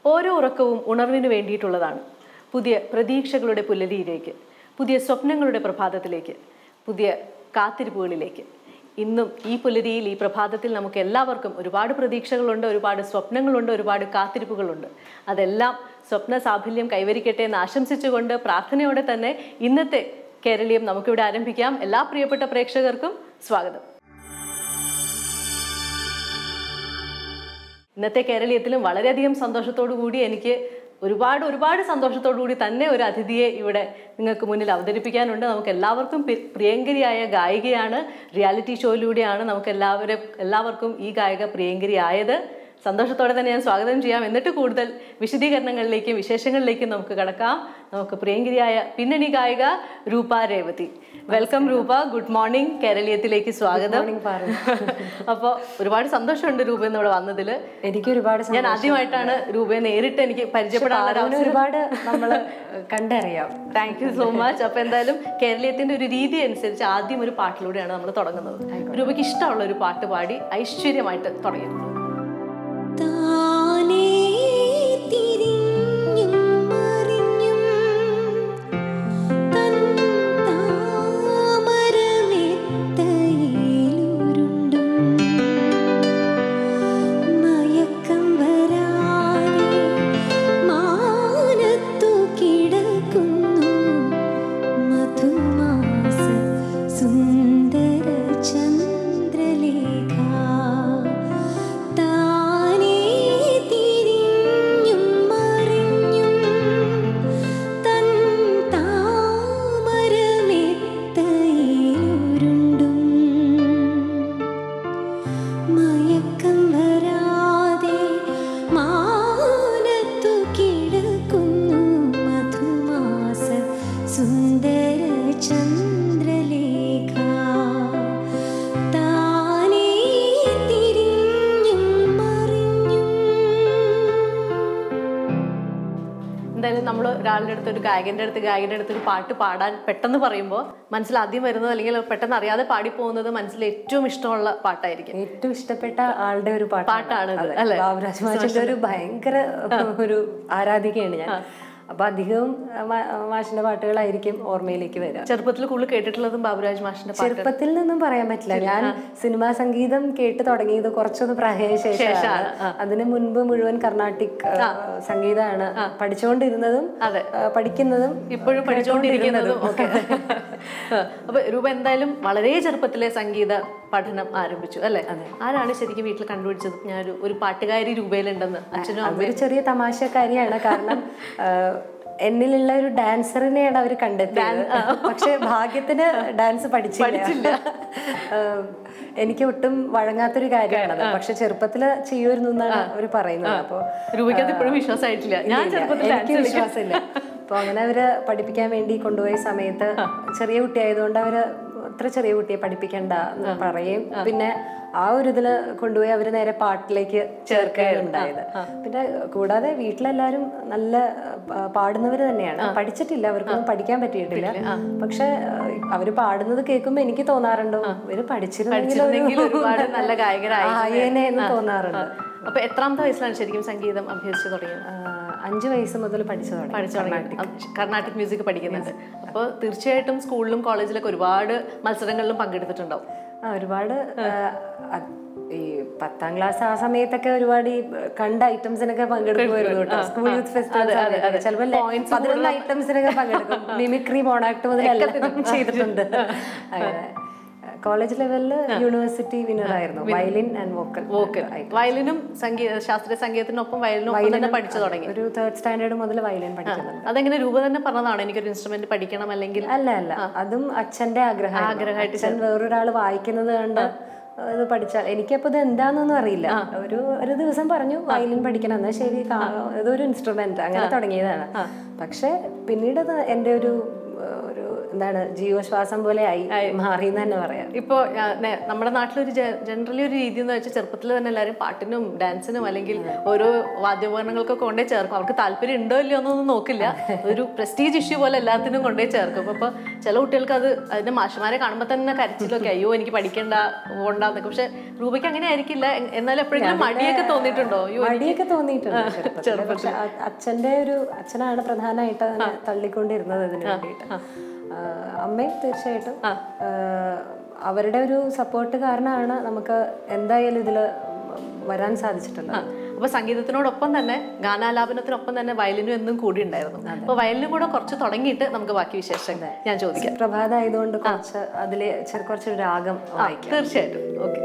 ഓരോ ഉറക്കവും ഉണർവിന് വേണ്ടിയിട്ടുള്ളതാണ് പുതിയ പ്രതീക്ഷകളുടെ പുലരിയിലേക്ക് പുതിയ സ്വപ്നങ്ങളുടെ പ്രഭാതത്തിലേക്ക് പുതിയ കാത്തിരിപ്പുകളിലേക്ക് ഇന്നും ഈ പുലരിയിൽ ഈ പ്രഭാതത്തിൽ നമുക്ക് എല്ലാവർക്കും ഒരുപാട് പ്രതീക്ഷകളുണ്ട് ഒരുപാട് സ്വപ്നങ്ങളുണ്ട് ഒരുപാട് കാത്തിരിപ്പുകളുണ്ട് അതെല്ലാം സ്വപ്ന സാഫല്യം കൈവരിക്കട്ടെ എന്ന് ആശംസിച്ചുകൊണ്ട് പ്രാർത്ഥനയോടെ തന്നെ ഇന്നത്തെ കേരളീയം നമുക്കിവിടെ ആരംഭിക്കാം എല്ലാ പ്രിയപ്പെട്ട പ്രേക്ഷകർക്കും സ്വാഗതം ഇന്നത്തെ കേരളീയത്തിലും വളരെയധികം സന്തോഷത്തോടു കൂടി എനിക്ക് ഒരുപാട് ഒരുപാട് സന്തോഷത്തോടു കൂടി തന്നെ ഒരു അതിഥിയെ ഇവിടെ നിങ്ങൾക്ക് മുന്നിൽ അവതരിപ്പിക്കാനുണ്ട് നമുക്ക് എല്ലാവർക്കും പി- പ്രിയങ്കരിയായ ഗായികയാണ് റിയാലിറ്റി ഷോയിലൂടെയാണ് നമുക്ക് എല്ലാവരും എല്ലാവർക്കും ഈ ഗായിക പ്രിയങ്കരിയായത് സന്തോഷത്തോടെ തന്നെ ഞാൻ സ്വാഗതം ചെയ്യാം എന്നിട്ട് കൂടുതൽ വിശദീകരണങ്ങളിലേക്കും വിശേഷങ്ങളിലേക്കും നമുക്ക് കടക്കാം നമുക്ക് പ്രിയങ്കരിയായ പിന്നണി ഗായിക Roopa Revathi welcome Roopa good morning കേരളീയത്തിലേക്ക് സ്വാഗതം അപ്പോൾ ഒരുപാട് സന്തോഷമുണ്ട് രൂപ എന്നിവിടെ വന്നതിൽ എനിക്ക് ഒരുപാട് ഞാൻ ആദ്യമായിട്ടാണ് രൂപയെ നേരിട്ട് എനിക്ക് പരിചയപ്പെടാനുള്ള ഒരു പാറുവിനെ ഒരുപാട് നമ്മൾ കണ്ടറിയാം താങ്ക് യു സോ മച്ച് അപ്പൊ എന്തായാലും കേരളീയത്തിന്റെ ഒരു രീതി അനുസരിച്ച് ആദ്യം ഒരു പാട്ടിലൂടെയാണ് നമ്മൾ തുടങ്ങുന്നത് രൂപയ്ക്ക് ഇഷ്ടമുള്ള ഒരു പാട്ട് പാടി ഐശ്വര്യമായിട്ട് തുടങ്ങിയിട്ടുള്ളൂ താനേ തിരിഞ്ഞും മറിഞ്ഞും തൻ താമരമെത്തയിലുരുണ്ടും മയക്കം വരാതെ മാനത്തു കിടക്കുന്നു മധുമാസ സുന്ദര ചന്ദ്രലേഖ താനേ തിരിഞ്ഞും മറിഞ്ഞും തൻ താമരമെത്തയിലുരുണ്ടും മയക്കം വരാതെ മാനത്തു കിടക്കുന്നു മധുമാസ സുന്ദര ചന്ദ്രലേഖ താനേ തിരിഞ്ഞും മറിഞ്ഞും എന്തായാലും നമ്മൾ ഒരാളുടെ അടുത്ത് ഒരു ഗായകന്റെ അടുത്ത് ഗായകന്റെ അടുത്ത് ഒരു പാട്ട് പാടാൻ പെട്ടെന്ന് പറയുമ്പോൾ മനസ്സിൽ ആദ്യം വരുന്നത് അല്ലെങ്കിൽ പെട്ടെന്ന് അറിയാതെ പാടി പോകുന്നത് മനസ്സിൽ ഏറ്റവും ഇഷ്ടമുള്ള പാട്ടായിരിക്കും ഏറ്റവും ഇഷ്ടപ്പെട്ട ആളുടെ ഒരു പാട്ടാണ് പാട്ടാണിത്, അതെ. അല്ലേ? ബാബുരാജ് മാഷിന്റെ ഒരു ഭയങ്കര ഒരു ആരാധികയാണ് ഞാൻ അപ്പൊ അധികവും മാ- മാഷിന്റെ പാട്ടുകളായിരിക്കും ഓർമ്മയിലേക്ക് വരിക ചെറുപ്പത്തിൽ കൂടുതൽ കേട്ടിട്ടുള്ളതും ബാബുരാജ് മാഷിന്റെ പാട്ട് ചെറുപ്പത്തിൽ നിന്നും പറയാൻ പറ്റില്ല ഞാൻ സിനിമാ സംഗീതം കേട്ട് തുടങ്ങിയത് കുറച്ചൊന്ന് പ്രായ ശേഷമാണ് അതിന് മുൻപ് മുഴുവൻ കർണാട്ടിക് ആ, സംഗീതമാണ് പഠിച്ചുകൊണ്ടിരുന്നതും അതെ. ആ, പഠിക്കുന്നതും ഇപ്പോഴും പഠിച്ചുകൊണ്ടിരിക്കുന്നതും ഒക്കെ അപ്പൊ രൂപ എന്തായാലും വളരെ ചെറുപ്പത്തിലെ സംഗീത പഠനം ആരംഭിച്ചു അല്ലെ ആരാണ് ശരിക്കും വീട്ടിൽ കണ്ടുപിടിച്ചത് ഞാൻ ഒരു ഒരു പാട്ടുകാരി രൂപയിലുണ്ടെന്ന് അച്ഛനും അതൊരു ചെറിയ തമാശക്കാരിയാണ് കാരണം ആ, എന്നിലുള്ള ഒരു ഡാൻസറിനെയാണ് അവർ കണ്ടെത്തിയത് പക്ഷെ ഭാഗ്യത്തിന് ഡാൻസ് പഠിച്ചില്ല ആ, എനിക്ക് ഒട്ടും വഴങ്ങാത്തൊരു കാര്യമാണത് പക്ഷെ ചെറുപ്പത്തില് ചെയ്യുമായിരുന്നു എന്നാണ് അവർ പറയുന്നത് അപ്പൊ രൂപയ്ക്ക് അത് ഇപ്പോഴും വിശ്വാസമായിട്ടില്ല ഞാൻ ഇല്ല, ചെറുപ്പത്തിൽ എനിക്ക് dance വിശ്വാസമില്ല അപ്പൊ അങ്ങനെ അവര് പഠിപ്പിക്കാൻ വേണ്ടി കൊണ്ടുപോയ സമയത്ത് ചെറിയ കുട്ടിയായതുകൊണ്ട് അവര് അത്ര ചെറിയ കുട്ടിയെ പഠിപ്പിക്കണ്ട എന്ന് പറയും പിന്നെ ആ ഒരു ഇതില് കൊണ്ടുപോയി അവര് നേരെ പാട്ടിലേക്ക് ചേർക്കുകയുണ്ടായത് പിന്നെ കൂടാതെ വീട്ടിലെല്ലാരും നല്ല ആ, പാടുന്നവര് തന്നെയാണ് പഠിച്ചിട്ടില്ല അവർക്കൊന്നും പഠിക്കാൻ പറ്റിയിട്ടില്ല പക്ഷെ ആ, അവര് പാടുന്നത് കേൾക്കുമ്പോ എനിക്ക് തോന്നാറുണ്ട് ഇവര് പഠിച്ചിരുന്നെങ്കിൽ പഠിച്ചിരുന്നെങ്കിൽ ഒരുപാട് നല്ല ഗായകരായി ആയേനെ എന്ന് തോന്നാറുണ്ട് അപ്പൊ എത്രാമത്തെ വയസ്സിലാണ് ശരിക്കും സംഗീതം അഭ്യസിച്ചു തുടങ്ങിയത് ആ, അഞ്ച് വയസ്സ് മുതൽ പഠിച്ചു തുടങ്ങി പഠിച്ചു തുടങ്ങി കർണാട്ടിക് മ്യൂസിക് പഠിക്കുന്നുണ്ട് അപ്പോൾ തീർച്ചയായിട്ടും സ്കൂളിലും കോളേജിലൊക്കെ ഒരുപാട് മത്സരങ്ങളിലും പങ്കെടുത്തിട്ടുണ്ടാവും ആ ഒരുപാട് ആ, അത് ഈ പത്താം ക്ലാസ് ആ സമയത്തൊക്കെ ഒരുപാട് ഈ കണ്ട ഐറ്റംസിനൊക്കെ പങ്കെടുക്കുമായിരുന്നു കേട്ടോ സ്കൂൾ യൂത്ത് ഫെസ്റ്റിവൽ ചിലപ്പോൾ പതിനൊന്ന് ഐറ്റംസിനൊക്കെ പങ്കെടുക്കും മിമിക്രി മോണാക്ട് മുതൽ എല്ലാം ചെയ്തിട്ടുണ്ട് അങ്ങനെ കോളേജ് ലെവലിൽ യൂണിവേഴ്സിറ്റി വിന്നർ ആയിരുന്നു വയലിൻ ആൻഡ് വോക്കൽ വോക്കൽ വയലിനും സംഗീത ശാസ്ത്രീയ സംഗീതത്തിനൊപ്പം വയലിനും ഒപ്പം തന്നെ പഠിച്ചു തുടങ്ങി ഒരു തേർഡ് സ്റ്റാൻഡേർഡ് മുതൽ വയലിൻ പഠിക്കുന്നുണ്ട് അതെങ്ങനെ രൂപ തന്നെ പറഞ്ഞതാണ് എനിക്കൊരു ഇൻസ്ട്രുമെന്റ് പഠിക്കണം അല്ലെങ്കിൽ അല്ല അല്ല അതും അച്ഛന്റെ ആഗ്രഹം അച്ഛൻ വേറൊരാൾ വായിക്കുന്നത് കണ്ട് ഇത് പഠിച്ചാൽ എനിക്കപ്പോ ഇത് എന്താണെന്നൊന്നും അറിയില്ല ഒരു ഒരു ദിവസം പറഞ്ഞു വയലിൻ പഠിക്കണം എന്നാ ശരി കാ- ഇതൊരു ഇൻസ്ട്രുമെന്റ് അങ്ങനെ തുടങ്ങിയതാണ് പക്ഷെ പിന്നീട് അത് എൻ്റെ ഒരു ഏഹ്, ഒരു എന്താണ് ജീവശ്വാസം പോലെ ആയി മാറി എന്ന് തന്നെ പറയാം ഇപ്പോൾ നമ്മുടെ നാട്ടിലൊരു ജനറലി ഒരു രീതി എന്ന് വെച്ചാൽ ചെറുപ്പത്തിൽ തന്നെ എല്ലാവരും പാട്ടിനും ഡാൻസിനും അല്ലെങ്കിൽ ഓരോ വാദ്യോപകരണങ്ങൾക്കൊക്കെ കൊണ്ടേ ചേർക്കും അവർക്ക് താല്പര്യം ഉണ്ടോ ഇല്ലയോ എന്നൊന്നും നോക്കില്ല ഒരു പ്രസ്റ്റീജ് ഇഷ്യൂ പോലെ എല്ലാത്തിനും കൊണ്ടേ ചേർക്കും അപ്പോൾ ചില കുട്ടികൾക്ക് അത് അതിന്റെ മാഷുമാരെ കാണുമ്പോൾ തന്നെ കരച്ചിലൊക്കെ അയ്യോ എനിക്ക് പഠിക്കണ്ട പോണ്ടെന്നൊക്കെ പക്ഷെ രൂപയ്ക്ക് അങ്ങനെ ആയിരിക്കില്ല എ- എന്നാലും എപ്പോഴെങ്കിലും മടിയൊക്കെ തോന്നിയിട്ടുണ്ടോ അയ്യോ മടിയൊക്കെ തോന്നിയിട്ടുണ്ട് ചെറുപ്പത്തില്. പക്ഷെ അ- അച്ഛന്റെ ഒരു അച്ഛനാണ് പ്രധാനമായിട്ട് അതിനെ തള്ളിക്കൊണ്ടിരുന്നത് ഇതിന് വേണ്ടിയിട്ട് ആ, അമ്മയും തീർച്ചയായിട്ടും ആ, അവരുടെ ഒരു സപ്പോർട്ട് കാരണമാണ് നമുക്ക് എന്തായാലും ഇതിൽ വരാൻ സാധിച്ചിട്ടുള്ളത് അപ്പൊ സംഗീതത്തിനോടൊപ്പം തന്നെ ഗാനാലാപനത്തിനൊപ്പം തന്നെ വയലിനും എന്നും കൂടി ഉണ്ടായിരുന്നു അപ്പൊ വയലിനും കൂടെ കുറച്ച് തുടങ്ങിയിട്ട് നമുക്ക് ബാക്കി വിശേഷം ഞാൻ ചോദിക്കാം പ്രഭാത ആയതുകൊണ്ട് കുറച്ച് അതില് ചെറു കുറച്ചൊരു രാഗം വായിക്കാം തീർച്ചയായിട്ടും ഓക്കെ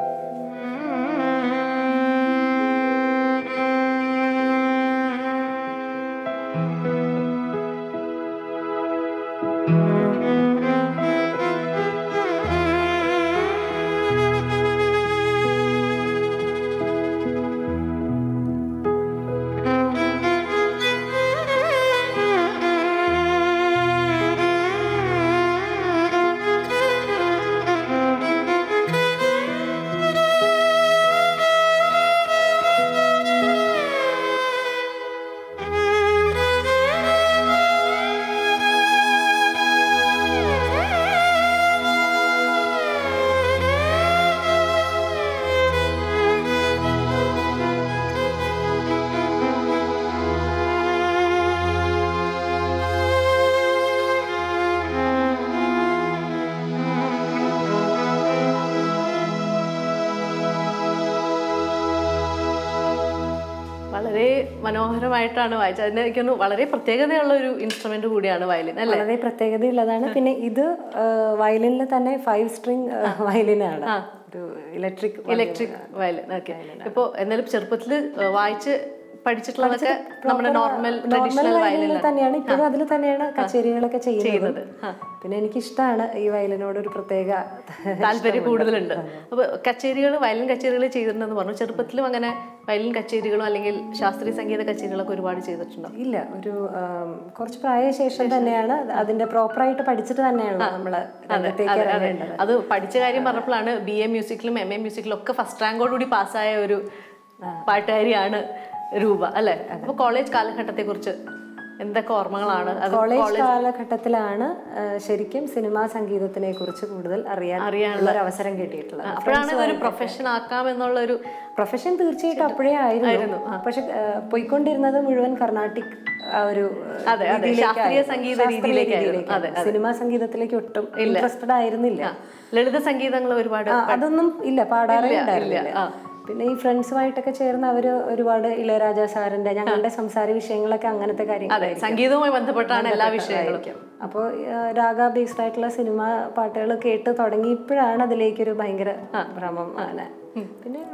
വളരെ മനോഹരമായിട്ടാണ് വായിച്ചത് അതിന് എനിക്കൊന്ന് വളരെ പ്രത്യേകതയുള്ള ഒരു ഇൻസ്ട്രുമെന്റ് കൂടിയാണ് വയലിൻ അല്ലേ വളരെ പ്രത്യേകതയുള്ളതാണ് പിന്നെ ഇത് വയലിനിൽ തന്നെ ഫൈവ് സ്ട്രിങ് വയലിനാണ് ഒരു ഇലക്ട്രിക് ഇലക്ട്രിക് വയലിൻ ഓക്കെ ഇപ്പോൾ എന്നാലും ചെറുപ്പത്തിൽ വായിച്ച് പഠിച്ചിട്ടുള്ളതൊക്കെ നമ്മുടെ നോർമൽ ട്രഡീഷണൽ വയലിനിൽ വയലിനാണ് തന്നെയാണ് ഇപ്പോഴും അതിൽ തന്നെയാണ് കച്ചേരികളൊക്കെ ചെയ്യുന്നത് ചെയ്യുന്നത് ആ. പിന്നെ എനിക്കിഷ്ടമാണ് ഈ വയലിനോട് ഒരു പ്രത്യേക താല്പര്യം കൂടുതലുണ്ട് അപ്പോൾ കച്ചേരികൾ വയലിൻ കച്ചേരികൾ ചെയ്തിട്ടുണ്ടെന്ന് പറഞ്ഞു ചെറുപ്പത്തിലും അങ്ങനെ വയലിൻ കച്ചേരികളും അല്ലെങ്കിൽ ശാസ്ത്രീയ സംഗീത കച്ചേരികളൊക്കെ ഒരുപാട് ചെയ്തിട്ടുണ്ടോ ഇല്ല ഒരു ആം, കുറച്ച് പ്രായശേഷം തന്നെയാണ് അതിന്റെ പ്രോപ്പറായിട്ട് പഠിച്ചിട്ട് തന്നെയാണ് നമ്മള് രംഗത്തേക്ക് ഇറങ്ങേണ്ടത് അത് പഠിച്ച കാര്യം പറഞ്ഞപ്പോഴാണ് ബി എ മ്യൂസിക്കിലും എം എ മ്യൂസിക്കിലും ഒക്കെ ഫസ്റ്റ് റാങ്കോടുകൂടി പാസ്സായ ഒരു പാട്ടുകാരിയാണ് രൂപ അല്ലെ അപ്പൊ കോളേജ് കാലഘട്ടത്തെ കുറിച്ച് എന്തൊക്കെ ഓർമ്മകളാണ് അത് കോളേജ് കാലഘട്ടത്തിലാണ് ആ, ശരിക്കും സിനിമാ സംഗീതത്തിനെ കുറിച്ച് കൂടുതൽ അറിയാൻ ഉള്ള ഒരു അവസരം കിട്ടിയിട്ടുള്ളത് അപ്പോഴാണ് ഇതൊരു പ്രൊഫഷൻ ആക്കാം എന്നുള്ള ഒരു പ്രൊഫഷൻ തീർച്ചയായിട്ടും അപ്പോഴേ ആയിരുന്നു പക്ഷെ ആ, പോയിക്കൊണ്ടിരുന്നത് മുഴുവൻ കർണാട്ടിക് ആ ഒരു ആ, അതെ, അതെ. രീതിയിലേക്കായിരുന്നു. ശാസ്ത്രീയ സംഗീത ശാസ്ത്രീയ രീതിയിലേക്കായിരുന്നു. രീതിയിലേക്കായിരുന്നു. സിനിമാ സംഗീതത്തിലേക്ക് ഒട്ടും ഇൻട്രസ്റ്റഡ് ആയിരുന്നില്ല ലളിത സംഗീതങ്ങൾ ഒരുപാട് ആ, അതൊന്നും ഇല്ല പാടാറേ ഉണ്ടായിരുന്നില്ല പിന്നെ ഈ ഫ്രണ്ട്സുമായിട്ടൊക്കെ ചേർന്ന് അവര് ഒരുപാട് ഇളയരാജ സാറിന്റെ ഞങ്ങളുടെ സംസാര വിഷയങ്ങളൊക്കെ അങ്ങനത്തെ കാര്യങ്ങൾ അതെ സംഗീതവുമായി ബന്ധപ്പെട്ടാണ് എല്ലാ വിഷയങ്ങളും അപ്പോൾ രാഗ ബേസ്ഡ് ആയിട്ടുള്ള സിനിമ പാട്ടുകൾ കേട്ട് തുടങ്ങിയപ്പോഴാണ് അതിലേക്കൊരു ഭയങ്കര ഭ്രമം അങ്ങനെ പിന്നെ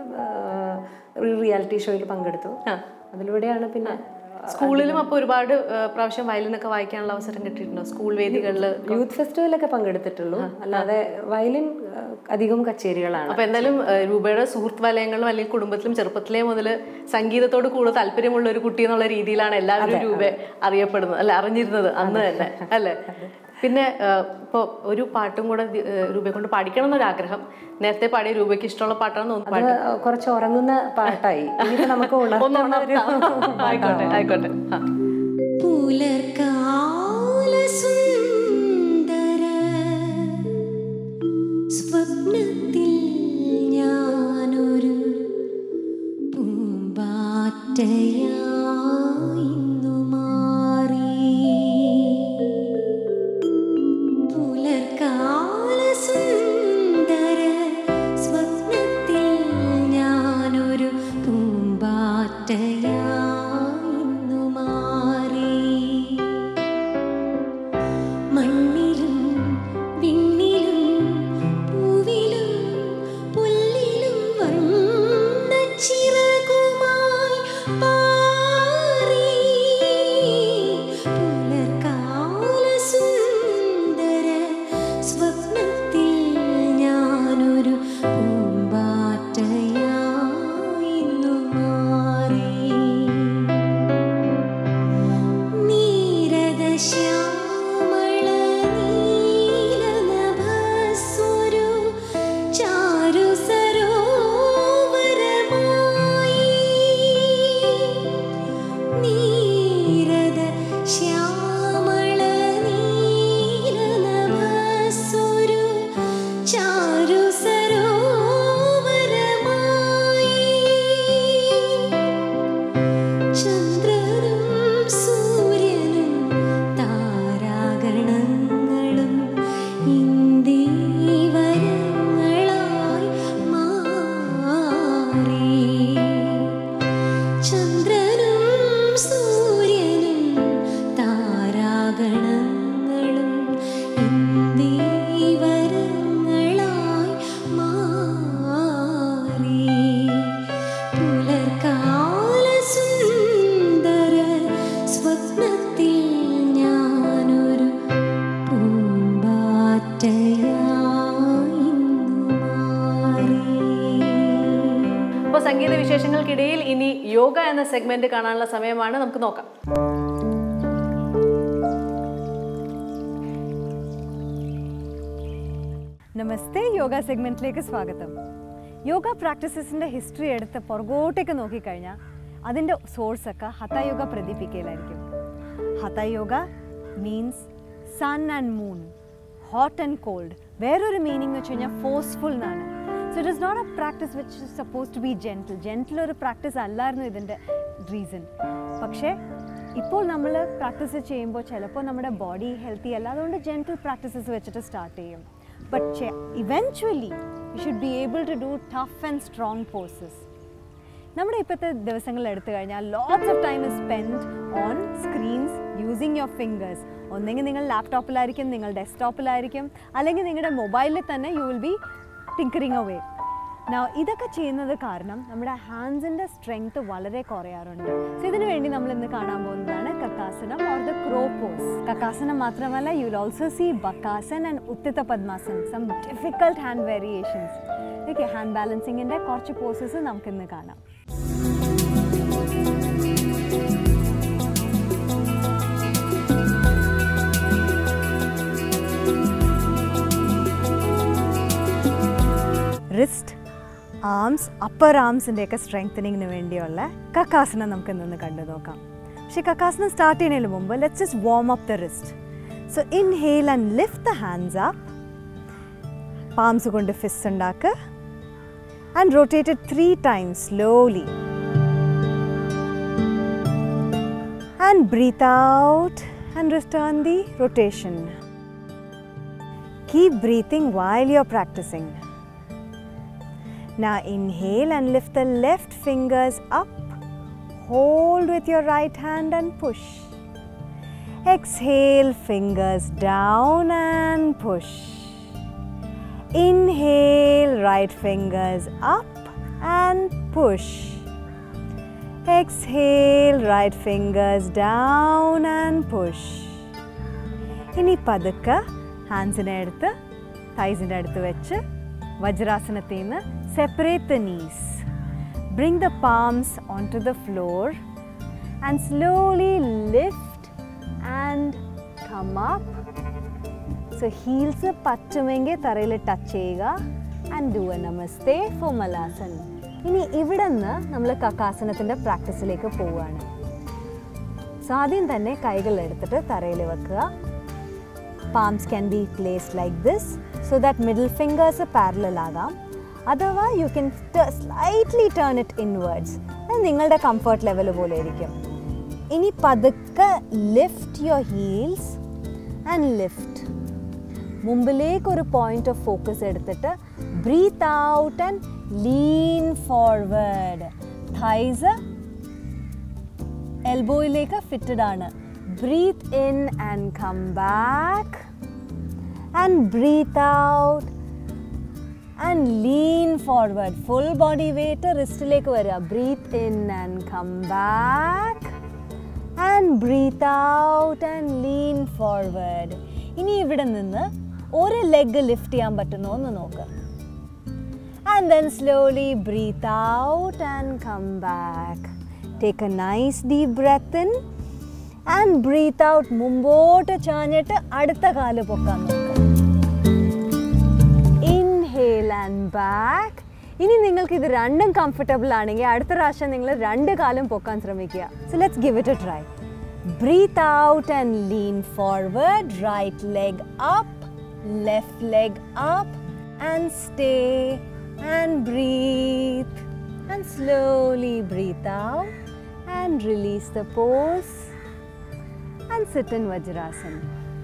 റിയാലിറ്റി ഷോയിൽ പങ്കെടുത്തു അതിലൂടെയാണ് പിന്നെ സ്കൂളിലും അപ്പൊ ഒരുപാട് ആ, പ്രാവശ്യം വയലിനൊക്കെ വായിക്കാനുള്ള അവസരം കിട്ടിയിട്ടുണ്ടോ സ്കൂൾ വേദികളിൽ യൂത്ത് ഫെസ്റ്റിവലൊക്കെ പങ്കെടുത്തിട്ടുള്ളൂ അല്ലാതെ വയലിൻ ആ, അധികം കച്ചേരികളാണ് അപ്പൊ എന്തായാലും ഏഹ്, രൂപയുടെ സുഹൃത്ത് വലയങ്ങളിലും അല്ലെങ്കിൽ കുടുംബത്തിലും ചെറുപ്പത്തിലേ മുതൽ സംഗീതത്തോട് കൂടുതൽ താല്പര്യമുള്ള ഒരു കുട്ടി എന്നുള്ള രീതിയിലാണ് എല്ലാവരും രൂപ അറിയപ്പെടുന്നത് അല്ലെ അറിഞ്ഞിരുന്നത് അന്ന് തന്നെ അല്ലെ പിന്നെ ഏഹ്, ഇപ്പൊ ഒരു പാട്ടും കൂടെ ദി- ഏഹ്, രൂപയെ കൊണ്ട് പാടിക്കണം എന്നൊരാഗ്രഹം നേരത്തെ പാടിയ രൂപയ്ക്ക് ഇഷ്ടമുള്ള പാട്ടാണെന്ന് തോന്നുന്നു അത് കുറച്ച് ഉറങ്ങുന്ന പാട്ടായി ഇനിയിപ്പോ നമുക്ക് ഉണർത്തുന്ന ഒരു ആയിക്കോട്ടെ ആയിക്കോട്ടെ ആ. പുലർക്കാല സുന്ദര സ്വപ്നത്തിൽ ഞാനൊരു പൂമ്പാറ്റയായിന്നു മാറി പുലർക്കാല സുന്ദര സ്വപ്നത്തിൽ ഞാനൊരു പൂമ്പാറ്റയായിന്നു മാറി മണ്ണിലും വിണ്ണിലും പൂവിലും പുല്ലിലും വർണ്ണച്ചിറകുമായി പാ സംഗീത വിശേഷങ്ങൾക്കിടയിൽ ഇനി യോഗ എന്ന സെഗ്മെന്റ് കാണാനുള്ള സമയമാണ് നമുക്ക് നോക്കാം നമസ്തേ യോഗ സെഗ്മെന്റിലേക്ക് സ്വാഗതം യോഗ പ്രാക്ടീസസിൻ്റെ ഹിസ്റ്ററി എടുത്ത് പുറകോട്ടേക്ക് നോക്കിക്കഴിഞ്ഞാൽ അതിൻ്റെ സോഴ്സൊക്കെ ഹതയോഗ പ്രതിപിക്കയിലായിരിക്കും hatha yoga means sun and moon hot and cold വേറൊരു മീനിങ് വെച്ച് കഴിഞ്ഞാൽ ഫോഴ്സ്ഫുൾ എന്നാണ് so it is not a practice which is suppose to be gentle gentle ഒരു പ്രാക്ടീസ് അല്ലായിരുന്നു ഇതിൻ്റെ റീസൺ പക്ഷേ ഇപ്പോൾ നമ്മൾ പ്രാക്ടീസ് ചെയ്യുമ്പോൾ ചിലപ്പോൾ നമ്മുടെ ബോഡി ഹെൽത്തി അല്ല അതുകൊണ്ട് ജെൻറ്റിൽ പ്രാക്ടീസസ് വെച്ചിട്ട് സ്റ്റാർട്ട് ചെയ്യും but eventually you should be able to do tough and strong poses നമ്മുടെ ഇപ്പോഴത്തെ ദിവസങ്ങളിൽ എടുത്തു കഴിഞ്ഞാൽ lots of time is spend on screens using your fingers ഒന്നെങ്കിൽ നിങ്ങൾ ലാപ്ടോപ്പിലായിരിക്കും നിങ്ങൾ ഡെസ്ക്ടോപ്പിലായിരിക്കും അല്ലെങ്കിൽ നിങ്ങളുടെ മൊബൈലിൽ തന്നെ you will be tinkering away Now, ഇതൊക്കെ ചെയ്യുന്നത് കാരണം നമ്മുടെ ഹാൻഡ്സിൻ്റെ സ്ട്രെങ്ത് വളരെ കുറയാറുണ്ട് സോ ഇതിനു വേണ്ടി നമ്മൾ ഇന്ന് കാണാൻ പോകുന്നതാണ് Kakasana or the crow pose Kakasana മാത്രമല്ല you will also see Bakasana and Utthita Padmasana some difficult hand variations okay hand ബാലൻസിങ്ങിൻ്റെ കുറച്ച് പോസസ് നമുക്കിന്ന് കാണാം റിസ്റ്റ് ആംസ് അപ്പർ ആംസിൻ്റെയൊക്കെ സ്ട്രെങ്തനിങ്ങിന് വേണ്ടിയുള്ള കക്കാസനം നമുക്ക് ഇന്നൊന്ന് കണ്ടു നോക്കാം പക്ഷേ കക്കാസനം സ്റ്റാർട്ട് ചെയ്യുന്നതിന് മുമ്പ് let's just warm up the wrist so inhale and lift the hands up palms കൊണ്ട് ഫിസ് ഉണ്ടാക്കുക and rotated three times slowly and breathe out and return the rotation Keep breathing while you're practicing. Now inhale and lift the left fingers up. Hold with your right hand and push. Exhale, fingers down and push. Inhale, right fingers up and push. Exhale, right fingers down and push. ഇനി പതുക്കെ ഹാൻഡ്സിനെ എടുത്ത് തൈസിൻ്റെ അടുത്ത് വെച്ച് വജ്രാസനത്തിൽ നിന്ന് separate the knees bring the palms on to the floor and slowly lift and come up so heels പറ്റുമെങ്കിൽ തറയിൽ touch ചെയ്യുക and do a namaste for Malasana ഇനി ഇവിടെ നിന്ന് നമ്മൾ കക്കാസനത്തിൻ്റെ പ്രാക്ടീസിലേക്ക് പോവുകയാണ് സോ ആദ്യം തന്നെ കൈകൾ എടുത്തിട്ട് തറയിൽ വെക്കുക palms can be placed like this so that middle fingers parallel ആകാം അഥവാ you can slightly turn it inwards അത് നിങ്ങളുടെ കംഫർട്ട് ലെവൽ പോലെ ആയിരിക്കും ഇനി പതുക്കെ lift your heels and lift മുമ്പിലേക്ക് ഒരു പോയിന്റ് ഓഫ് ഫോക്കസ് എടുത്തിട്ട് breathe out and lean forward thighs എൽബോയിലേക്ക് ഫിറ്റഡ് ആണ് breathe in and come back and breathe out and lean forward full body weight റിസ്റ്റിലേക്ക് വരിക breathe in and come back and breathe out and lean forward ഇനി ഇവിടെ നിന്ന് ഒരു leg lift ചെയ്യാൻ പറ്റുന്നോ എന്ന് നോക്കുക and then slowly breathe out and come back. Take a nice deep breath in and breathe out. മുമ്പോട്ട് ചാഞ്ഞിട്ട് അടുത്ത കാല് പൊക്കാൻ നോക്കുക ഇൻഹേൽ ആൻഡ് ബാക്ക് ഇനി നിങ്ങൾക്ക് ഇത് രണ്ടും കംഫർട്ടബിൾ ആണെങ്കിൽ അടുത്ത പ്രാവശ്യം നിങ്ങൾ രണ്ട് കാലും പൊക്കാൻ ശ്രമിക്കുക so let's give it a try breathe out and lean forward right leg up left leg up and stay and breathe and slowly breathe out and release the pose and sit in Vajrasana.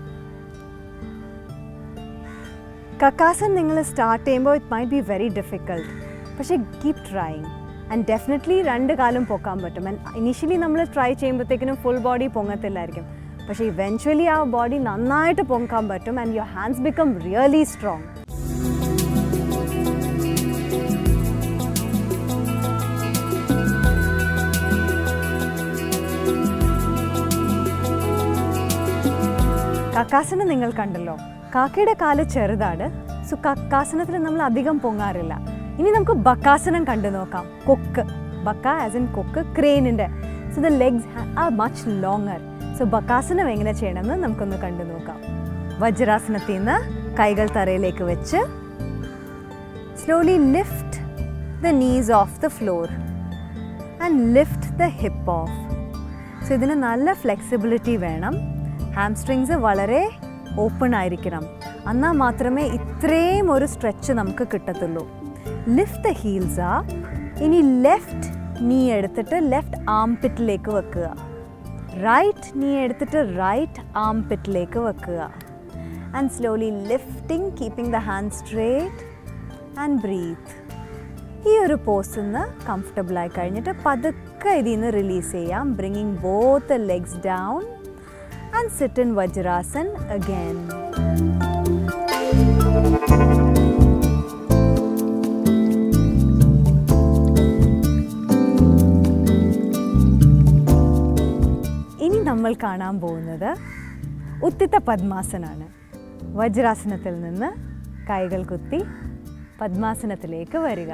Kakasana നിങ്ങൾ start ചെയ്യുമ്പോൾ it might be very difficult പക്ഷേ keep trying and definitely രണ്ട് കാലം പൊക്കാൻ പറ്റും and initially നമ്മൾ try ചെയ്യുമ്പോഴത്തേക്കിനും full body പൊങ്ങത്തില്ലായിരിക്കും പക്ഷേ ഇവൻച്വലി ആ ബോഡി നന്നായിട്ട് പൊങ്ങാൻ പറ്റും and your hands become really strong Kakasana നിങ്ങൾ കണ്ടല്ലോ കാക്കയുടെ കാല് ചെറുതാണ് സോ കക്കാസനത്തിൽ നമ്മൾ അധികം പൊങ്ങാറില്ല ഇനി നമുക്ക് ബക്കാസനം കണ്ടു നോക്കാം കൊക്ക് ബക്ക ആസ് ഇൻ കൊക്ക് ക്രെയിനിൻ്റെ so the legs are much longer so Bakasana എങ്ങനെ ചെയ്യണമെന്ന് നമുക്കൊന്ന് കണ്ടു നോക്കാം വജ്രാസനത്തിൽ നിന്ന് കൈകൾ തറയിലേക്ക് വെച്ച് slowly lift the knees off the floor and lift the hip off so ഇതിന് നല്ല ഫ്ലെക്സിബിലിറ്റി വേണം ഹാംസ്ട്രിങ്സ് വളരെ ഓപ്പൺ ആയിരിക്കണം എന്നാൽ മാത്രമേ ഇത്രയും ഒരു സ്ട്രെച്ച് നമുക്ക് കിട്ടത്തുള്ളൂ ലിഫ്റ്റ് ദ ഹീൽസ് ആ ഇനി ലെഫ്റ്റ് നീ എടുത്തിട്ട് ലെഫ്റ്റ് ആം പിറ്റിലേക്ക് വെക്കുക റൈറ്റ് നീ എടുത്തിട്ട് റൈറ്റ് ആം പിറ്റിലേക്ക് വെക്കുക and slowly lifting keeping the hand straight and breathe ഈ ഒരു പോസിൽ നിന്ന് കംഫർട്ടബിൾ ആയി കഴിഞ്ഞിട്ട് പതുക്കെ ഇതിൽ നിന്ന് റിലീസ് ചെയ്യാം bringing both legs down and sit in Vajrasana again ഇനി നമ്മൾ കാണാൻ പോകുന്നത് ഉത്തിത്ത പദ്മാസനാണ് വജ്രാസനത്തിൽ നിന്ന് കൈകൾ കുത്തി പദ്മാസനത്തിലേക്ക് വരിക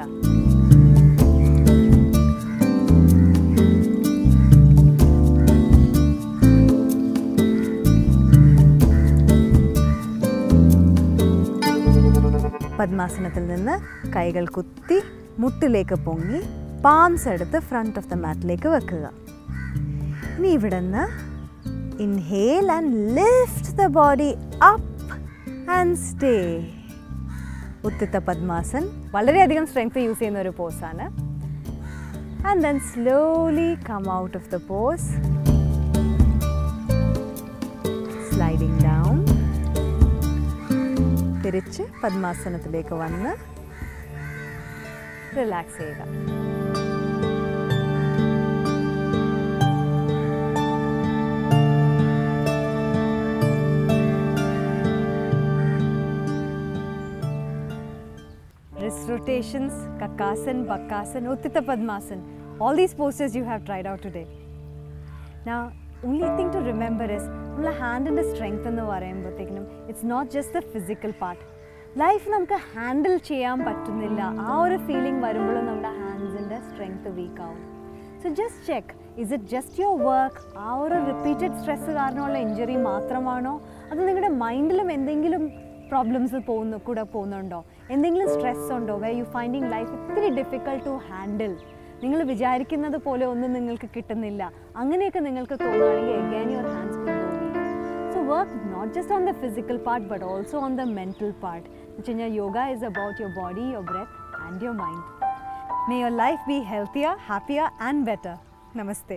പദ്മാസനത്തിൽ നിന്ന് കൈകൾ കുത്തി മുട്ടിലേക്ക് പൊങ്ങി പാംസ് എടുത്ത് ഫ്രണ്ട് ഓഫ് ദ മാറ്റിലേക്ക് വെക്കുക ഇനി ഇവിടെ നിന്ന് inhale and lift the body up and stay Utthita Padmasana വളരെയധികം സ്ട്രെങ്ത് യൂസ് ചെയ്യുന്ന ഒരു പോസാണ് and then slowly come out of the pose sliding down തിരിച്ച് പദ്മാസനത്തിലേക്ക് വന്ന് റിലാക്സ് ചെയ്യുക wrist rotations, Kakasan, Bakasan, Uttita Padmasan. All these postures you have tried out today. Now, only thing to remember is നമ്മളെ ഹാൻഡിൻ്റെ strength എന്ന് പറയുമ്പോഴത്തേക്കിനും it's not just the physical part life നമുക്ക് handle ചെയ്യാൻ പറ്റുന്നില്ല ആ ഒരു ഫീലിംഗ് വരുമ്പോഴും നമ്മുടെ ഹാൻഡ്സിൻ്റെ സ്ട്രെങ്ത് വീക്ക് ആവും so just check is it just your work ആ ഒരു റിപ്പീറ്റഡ് സ്ട്രെസ് കാരണമുള്ള ഇഞ്ചുറി മാത്രമാണോ അത് നിങ്ങളുടെ മൈൻഡിലും എന്തെങ്കിലും പ്രോബ്ലംസ് പോകുന്നു കൂടെ പോകുന്നുണ്ടോ എന്തെങ്കിലും സ്ട്രെസ് ഉണ്ടോ വേ യു ഫൈൻഡിങ് ലൈഫ് ഇത്തിരി ഡിഫിക്കൽട്ട് ടു ഹാൻഡിൽ നിങ്ങൾ വിചാരിക്കുന്നത് പോലെ ഒന്നും നിങ്ങൾക്ക് കിട്ടുന്നില്ല അങ്ങനെയൊക്കെ നിങ്ങൾക്ക് തോന്നുകയാണെങ്കിൽ again your hands so work not just on the physical part but also on the mental part എന്ന് വെച്ച് കഴിഞ്ഞാൽ yoga is about your body your breath and your mind may your life be healthier happier and better namaste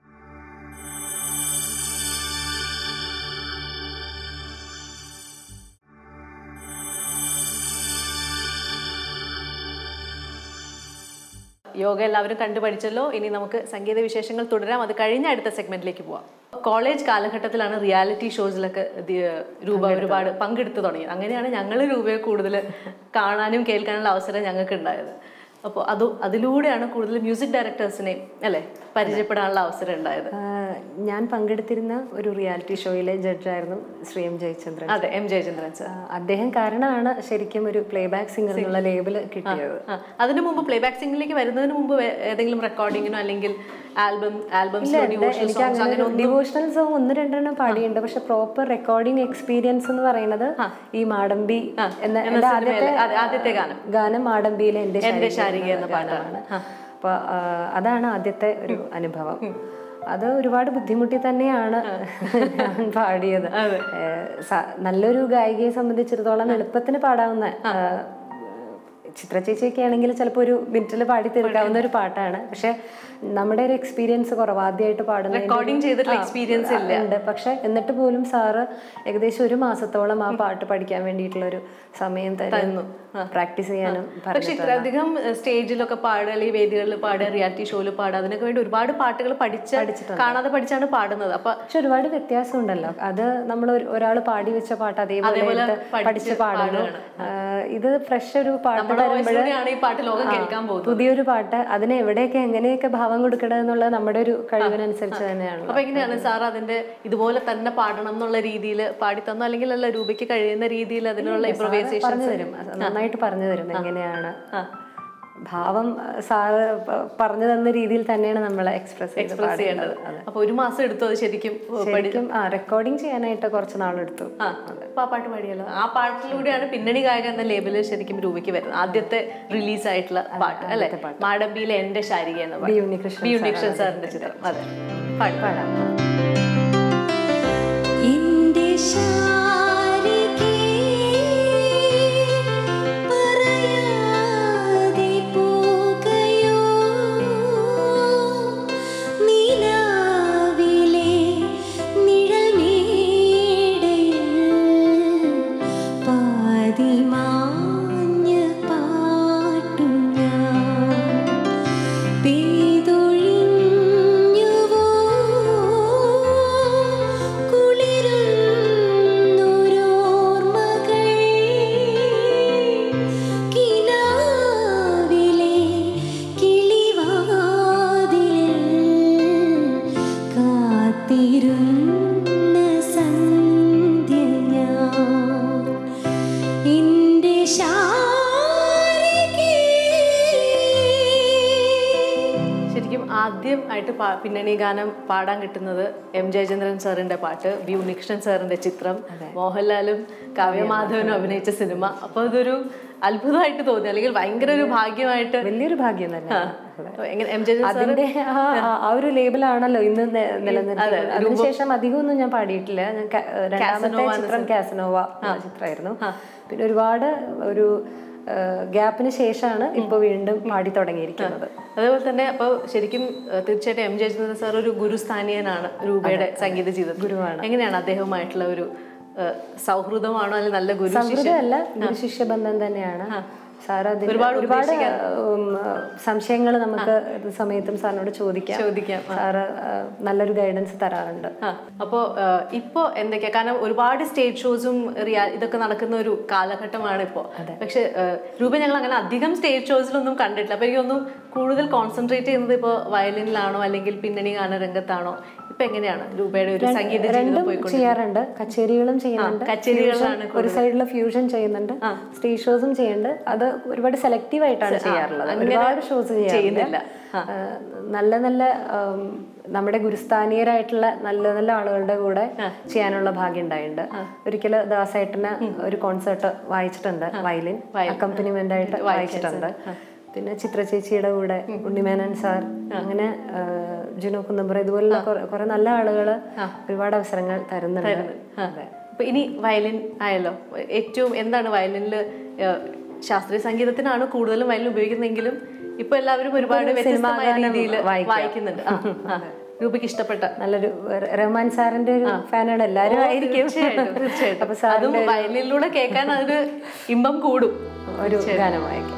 yoga എല്ലാവരും കണ്ടു പഠിച്ചല്ലോ ഇനി നമുക്ക് സംഗീത വിശേഷങ്ങൾ തുടരാം അത് കഴിഞ്ഞ അടുത്ത സെഗ്മെന്റിലേക്ക് പോവാം കോളേജ് കാലഘട്ടത്തിലാണ് റിയാലിറ്റി ഷോസിലൊക്കെ ദി- രൂപ ഒരുപാട് പങ്കെടുത്തു തുടങ്ങിയത് അങ്ങനെയാണ് ഞങ്ങൾ രൂപയെ കൂടുതൽ കാണാനും കേൾക്കാനുള്ള അവസരം ഞങ്ങൾക്ക് ഉണ്ടായത് അപ്പോൾ അത് അതിലൂടെയാണ് കൂടുതൽ മ്യൂസിക് ഡയറക്ടേഴ്സിനെയും അല്ലേ പരിചയപ്പെടാനുള്ള അവസരം ഉണ്ടായത് ആഹ് ഞാൻ പങ്കെടുത്തിരുന്ന ഒരു റിയാലിറ്റി ഷോയിലെ ജഡ്ജായിരുന്നു ശ്രീ എം ജയചന്ദ്രൻ അതെ എം ജയചന്ദ്രൻ സർ ആഹ് അദ്ദേഹം കാരണമാണ് ശരിക്കും ഒരു പ്ലേബാക്ക് സിംഗർ എന്നുള്ള ലേബിൾ കിട്ടിയത് ആ, അതിനു മുമ്പ് പ്ലേബാക്ക് സിംഗിലേക്ക് വരുന്നതിന് മുമ്പ് വേ- ഏതെങ്കിലും റെക്കോർഡിങ്ങിനോ അല്ലെങ്കിൽ ആൽബം ആൽബംസിലോ ഡിവോഷണൽ എനിക്ക് സോങ്സ് അങ്ങനെ അങ്ങനെ ഡിവോഷണൽ സോങ് ഒന്ന് രണ്ടെണ്ണം പാടിയുണ്ട് പക്ഷെ പ്രോപ്പർ റെക്കോർഡിംഗ് എക്സ്പീരിയൻസ് എന്ന് പറയുന്നത് ഈ മാടമ്പി എന്ന എന്റെ ആദ്യത്തെ ആദ്യ- ആദ്യത്തെ ഗാനം ഗാനം മാടമ്പിയിലെ എന്റെ എന്റെ ശാരിക ശാരിക എന്ന പാട്ടാണ് അപ്പൊ ആ, അതാണ് ആദ്യത്തെ ഒരു അനുഭവം അത് ഒരുപാട് ബുദ്ധിമുട്ടി തന്നെയാണ് ഞാൻ പാടിയത് ഏ, സ- നല്ലൊരു ഗായികയെ സംബന്ധിച്ചിടത്തോളം എളുപ്പത്തിന് പാടാവുന്ന ആ, ചിത്ര ചേച്ചിയൊക്കെ ആണെങ്കിൽ ചിലപ്പോൾ ഒരു മിനിറ്റിൽ പാടി തീർക്കാവുന്ന ഒരു പാട്ടാണ് പക്ഷെ നമ്മുടെ ഒരു എക്സ്പീരിയൻസ് കുറവ് ആദ്യമായിട്ട് പാടുന്ന റെക്കോർഡിംഗ് ചെയ്തിട്ടുള്ള എക്സ്പീരിയൻസ് ഇല്ല ഉണ്ട് പക്ഷെ എന്നിട്ട് പോലും സാറ് ഏകദേശം ഒരു മാസത്തോളം ആ പാട്ട് പഠിക്കാൻ വേണ്ടിയിട്ടുള്ള ഒരു സമയം തരുന്നു പ്രാക്ടീസ് ചെയ്യാനും പക്ഷെ ഇത്രയധികം സ്റ്റേജിലൊക്കെ പാടുക അല്ലെങ്കിൽ വേദികളിൽ പാടുക റിയാലിറ്റി ഷോയിൽ പാടുക അതിനൊക്കെ വേണ്ടി ഒരുപാട് പാട്ടുകൾ പഠിച്ച് കാണാതെ പഠിച്ചാണ് പാടുന്നത് അപ്പൊ പക്ഷെ ഒരുപാട് വ്യത്യാസം ഉണ്ടല്ലോ അത് നമ്മൾ ഒരാൾ പാടി വെച്ച പാട്ട് അതേപോലെ എടുത്ത് പഠിച്ച് പാടുന്നു ആ, ഇത് ഫ്രഷ് ഒരു പാട്ട് നമ്മുടെ voice വരുമ്പോൾ ലൂടെയാണ് ഈ പാട്ട് ലോകം കേൾക്കാൻ പോകുന്നത് പുതിയൊരു പാട്ട് അതിന് എവിടെയൊക്കെ എങ്ങനെയൊക്കെ ഭാവം കൊടുക്കണം എന്നുള്ളത് നമ്മുടെ ഒരു കഴിവിനനുസരിച്ച് തന്നെയാണ് അപ്പൊ എങ്ങനെയാണ് സാർ അതിന്റെ ഇതുപോലെ തന്നെ പാടണം എന്നുള്ള രീതിയിൽ പാടി തന്നോ അല്ലെങ്കിൽ അല്ല രൂപയ്ക്ക് കഴിയുന്ന രീതിയിൽ അതിനുള്ള പറഞ്ഞു ഇംപ്രവൈസേഷൻ തരും അത് നന്നായിട്ട് പറഞ്ഞു തരും എങ്ങനെയാണ് ഭാവം ആ, സാറ് പ- പറഞ്ഞു തന്ന രീതിയിൽ തന്നെയാണ് നമ്മൾ എക്സ്പ്രസ് ചെയ്ത് എക്സ്പ്രസ് ചെയ്യേണ്ടത് അപ്പൊ ഒരു മാസം എടുത്തു അത് ശരിക്കും പഠി- ശരിക്കും ആ റെക്കോർഡിങ് ചെയ്യാനായിട്ട് കുറച്ച് നാളെടുത്തു ആ അപ്പൊ ആ പാട്ട് പാടിയല്ലോ ആ പാട്ടിലൂടെയാണ് പിന്നണി ഗായക എന്ന ലേബില് ശരിക്കും രൂപയ്ക്ക് വരുന്നത് ആദ്യത്തെ റിലീസ് ആയിട്ടുള്ള പാട്ട് അല്ലെ മാടമ്പിയിലെ എന്റെ ശാരിക എന്ന പാട്ട് ബി ഉണ്ണികൃഷ്ണൻ ബി ഉണ്ണികൃഷ്ണൻ സാറിന്റെ ചിത്രം അതെ പാടി പാടാം എന്റെ ശാരികേ പറയാതെ പോകയോ നിലാവിലെ നിഴൽമേടയിൽ പാതിമാഞ്ഞ പാട്ടു ഞാൻ പെയ്തൊഴിഞ്ഞുവോ കുളിരുന്നൊരോർമ്മകൾ കിനാവിലെ കിളിവാതിലിൽ കാത്തിരുന്ന സന്ധ്യ ഞാൻ എന്റെ ശാരികേ ശരിക്കും ആദ്യം ആയിട്ട് പാ- പിന്നണി ഗാനം പാടാൻ കിട്ടുന്നത് എം ജയചന്ദ്രൻ സാറിന്റെ പാട്ട് ബി ഉണ്ണികൃഷ്ണൻ സാറിന്റെ ചിത്രം മോഹൻലാലും കാവ്യമാധവനും അഭിനയിച്ച സിനിമ അപ്പൊ അതൊരു അത്ഭുതമായിട്ട് തോന്നി അല്ലെങ്കിൽ ഭയങ്കര ഒരു ഭാഗ്യമായിട്ട് വലിയൊരു ഭാഗ്യം തന്നെ എങ്ങനെ എം ജയചന്ദ്രൻ സാർ അതിന്റെ ആ ആ- ആ ഒരു ലേബിളാണല്ലോ ഇന്ന് നെ- നിലനിർത്തുന്നത് അതിനുശേഷം അധികമൊന്നും ഞാൻ പാടിയിട്ടില്ല ഞാൻ ക- രണ്ടാമത്തെ ചിത്രം കാസനോവ എന്ന ചിത്രമായിരുന്നു പിന്നെ ഒരുപാട് ഒരു ഗ്യാപ്പിന് ശേഷമാണ് ഇപ്പൊ വീണ്ടും പാടി തുടങ്ങിയിരിക്കുന്നത് അതേപോലെ തന്നെ അപ്പോൾ ശരിക്കും ഏഹ്, തീർച്ചയായിട്ടും എം ജയചന്ദ്രൻ സാർ ഒരു ഗുരുസ്ഥാനീയനാണ് രൂപയുടെ സംഗീത ജീവിതം ഗുരുവാണ് എങ്ങനെയാണ് അദ്ദേഹവുമായിട്ടുള്ള ഒരു ഏഹ്, സൗഹൃദമാണോ അല്ലെങ്കിൽ നല്ല ഗുരു ശിഷ്യ സൗഹൃദമല്ല ഗുരു ശിഷ്യ ബന്ധം തന്നെയാണ് സാർ അതിന് ഒരുപാട് സംശയങ്ങൾ നമുക്ക് ഇത് സമയത്തും സാറിനോട് ചോദിക്കാം ചോദിക്കാം സാറ് ആ, നല്ലൊരു ഗൈഡൻസ് തരാറുണ്ട് ആ അപ്പോൾ ഇപ്പോൾ എന്തൊക്കെയാ കാരണം ഒരുപാട് സ്റ്റേജ് ഷോസും റിയാ ഇതൊക്കെ നടക്കുന്ന ഒരു കാലഘട്ടമാണ് ഇപ്പോൾ പക്ഷെ ഏഹ്, രൂപ ഞങ്ങൾ അങ്ങനെ അധികം സ്റ്റേജ് ഷോസിലൊന്നും കണ്ടിട്ടില്ല അപ്പോൾ എനിക്കൊന്നും കൂടുതൽ കോൺസെൻട്രേറ്റ് ചെയ്യുന്നത് ഇപ്പോൾ വയലിനിലാണോ അല്ലെങ്കിൽ പിന്നണി ഗാന രംഗത്താണോ ഇപ്പൊ എങ്ങനെയാണ് രൂപയുടെ ഒരു സംഗീത ജീവിതം രണ്ടും പോയിക്കൊണ്ട് ചെയ്യാറുണ്ട് കച്ചേരികളും ചെയ്യുന്നുണ്ട് കച്ചേരികളിലാണ് fusion- ഒരു സൈഡിൽ ഫ്യൂഷൻ ചെയ്യുന്നുണ്ട് സ്റ്റേജ് ഷോസും ചെയ്യുന്നുണ്ട് അത് ഒരുപാട് സെലക്റ്റീവ് ആയിട്ടാണ് ചെയ്യാറുള്ളത് ഒരുപാട് ഷോസ് ചെയ്യുന്നില്ല നല്ല നല്ല ഉം, നമ്മുടെ ഗുരുസ്ഥാനീയരായിട്ടുള്ള നല്ല നല്ല ആളുകളുടെ കൂടെ ചെയ്യാനുള്ള ഭാഗ്യം ഉണ്ടായിട്ടുണ്ട് ഒരിക്കൽ ദാസേട്ടന് ഒരു കോൺസേർട്ട് വായിച്ചിട്ടുണ്ട് വയലിൻ അക്കമ്പനിമെന്റ് ആയിട്ട് വായിച്ചിട്ടുണ്ട് പിന്നെ ചിത്ര ചേച്ചിയുടെ കൂടെ ഉണ്ണിമേനൻ സാർ അങ്ങനെ ആ, ജിനോ കുന്നമ്പുറ ഇതുപോലുള്ള കുറെ- കുറെ നല്ല ആളുകള് ഒരുപാട് അവസരങ്ങൾ തരുന്നുണ്ട് അതെ അപ്പൊ ഇനി വയലിൻ ആയല്ലോ ഏറ്റവും എന്താണ് വയലിനിൽ ശാസ്ത്രീയ സംഗീതത്തിനാണ് കൂടുതലും വയലിൻ ഉപയോഗിക്കുന്നതെങ്കിലും ഇപ്പൊ എല്ലാവരും ഒരുപാട് വ്യത്യസ്തമായ രീതിയിൽ വായിക്കുന്നുണ്ട് ആ, ആ. രൂപയ്ക്ക് ഇഷ്ടപ്പെട്ട നല്ലൊരു ര- റഹ്മാൻ സാറിന്റെ ഒരു ഫാനാണ് എല്ലാരും ആയിരിക്കും തീർച്ചയായിട്ടും തീർച്ചയായിട്ടും അപ്പൊ അതും സാറിന്റെ വയലിനിലൂടെ കേൾക്കാൻ അതൊരു ഇമ്പം കൂടും ഒരു ഗാനമായിരിക്കും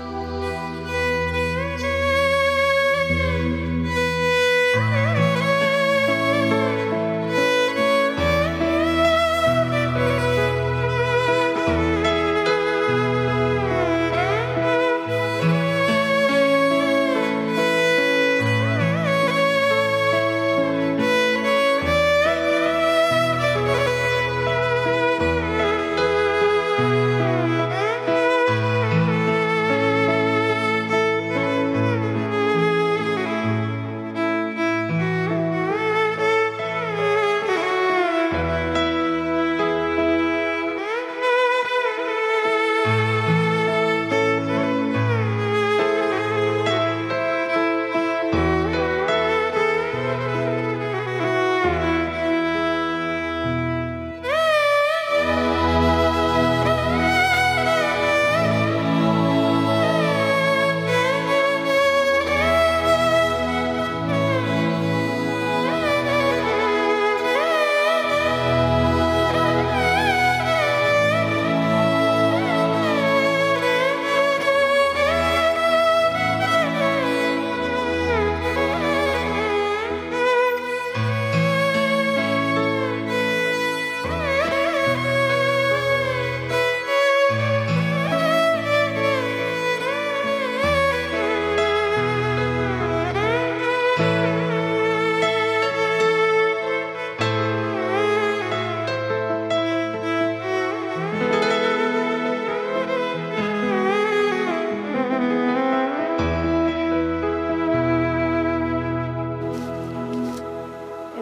ും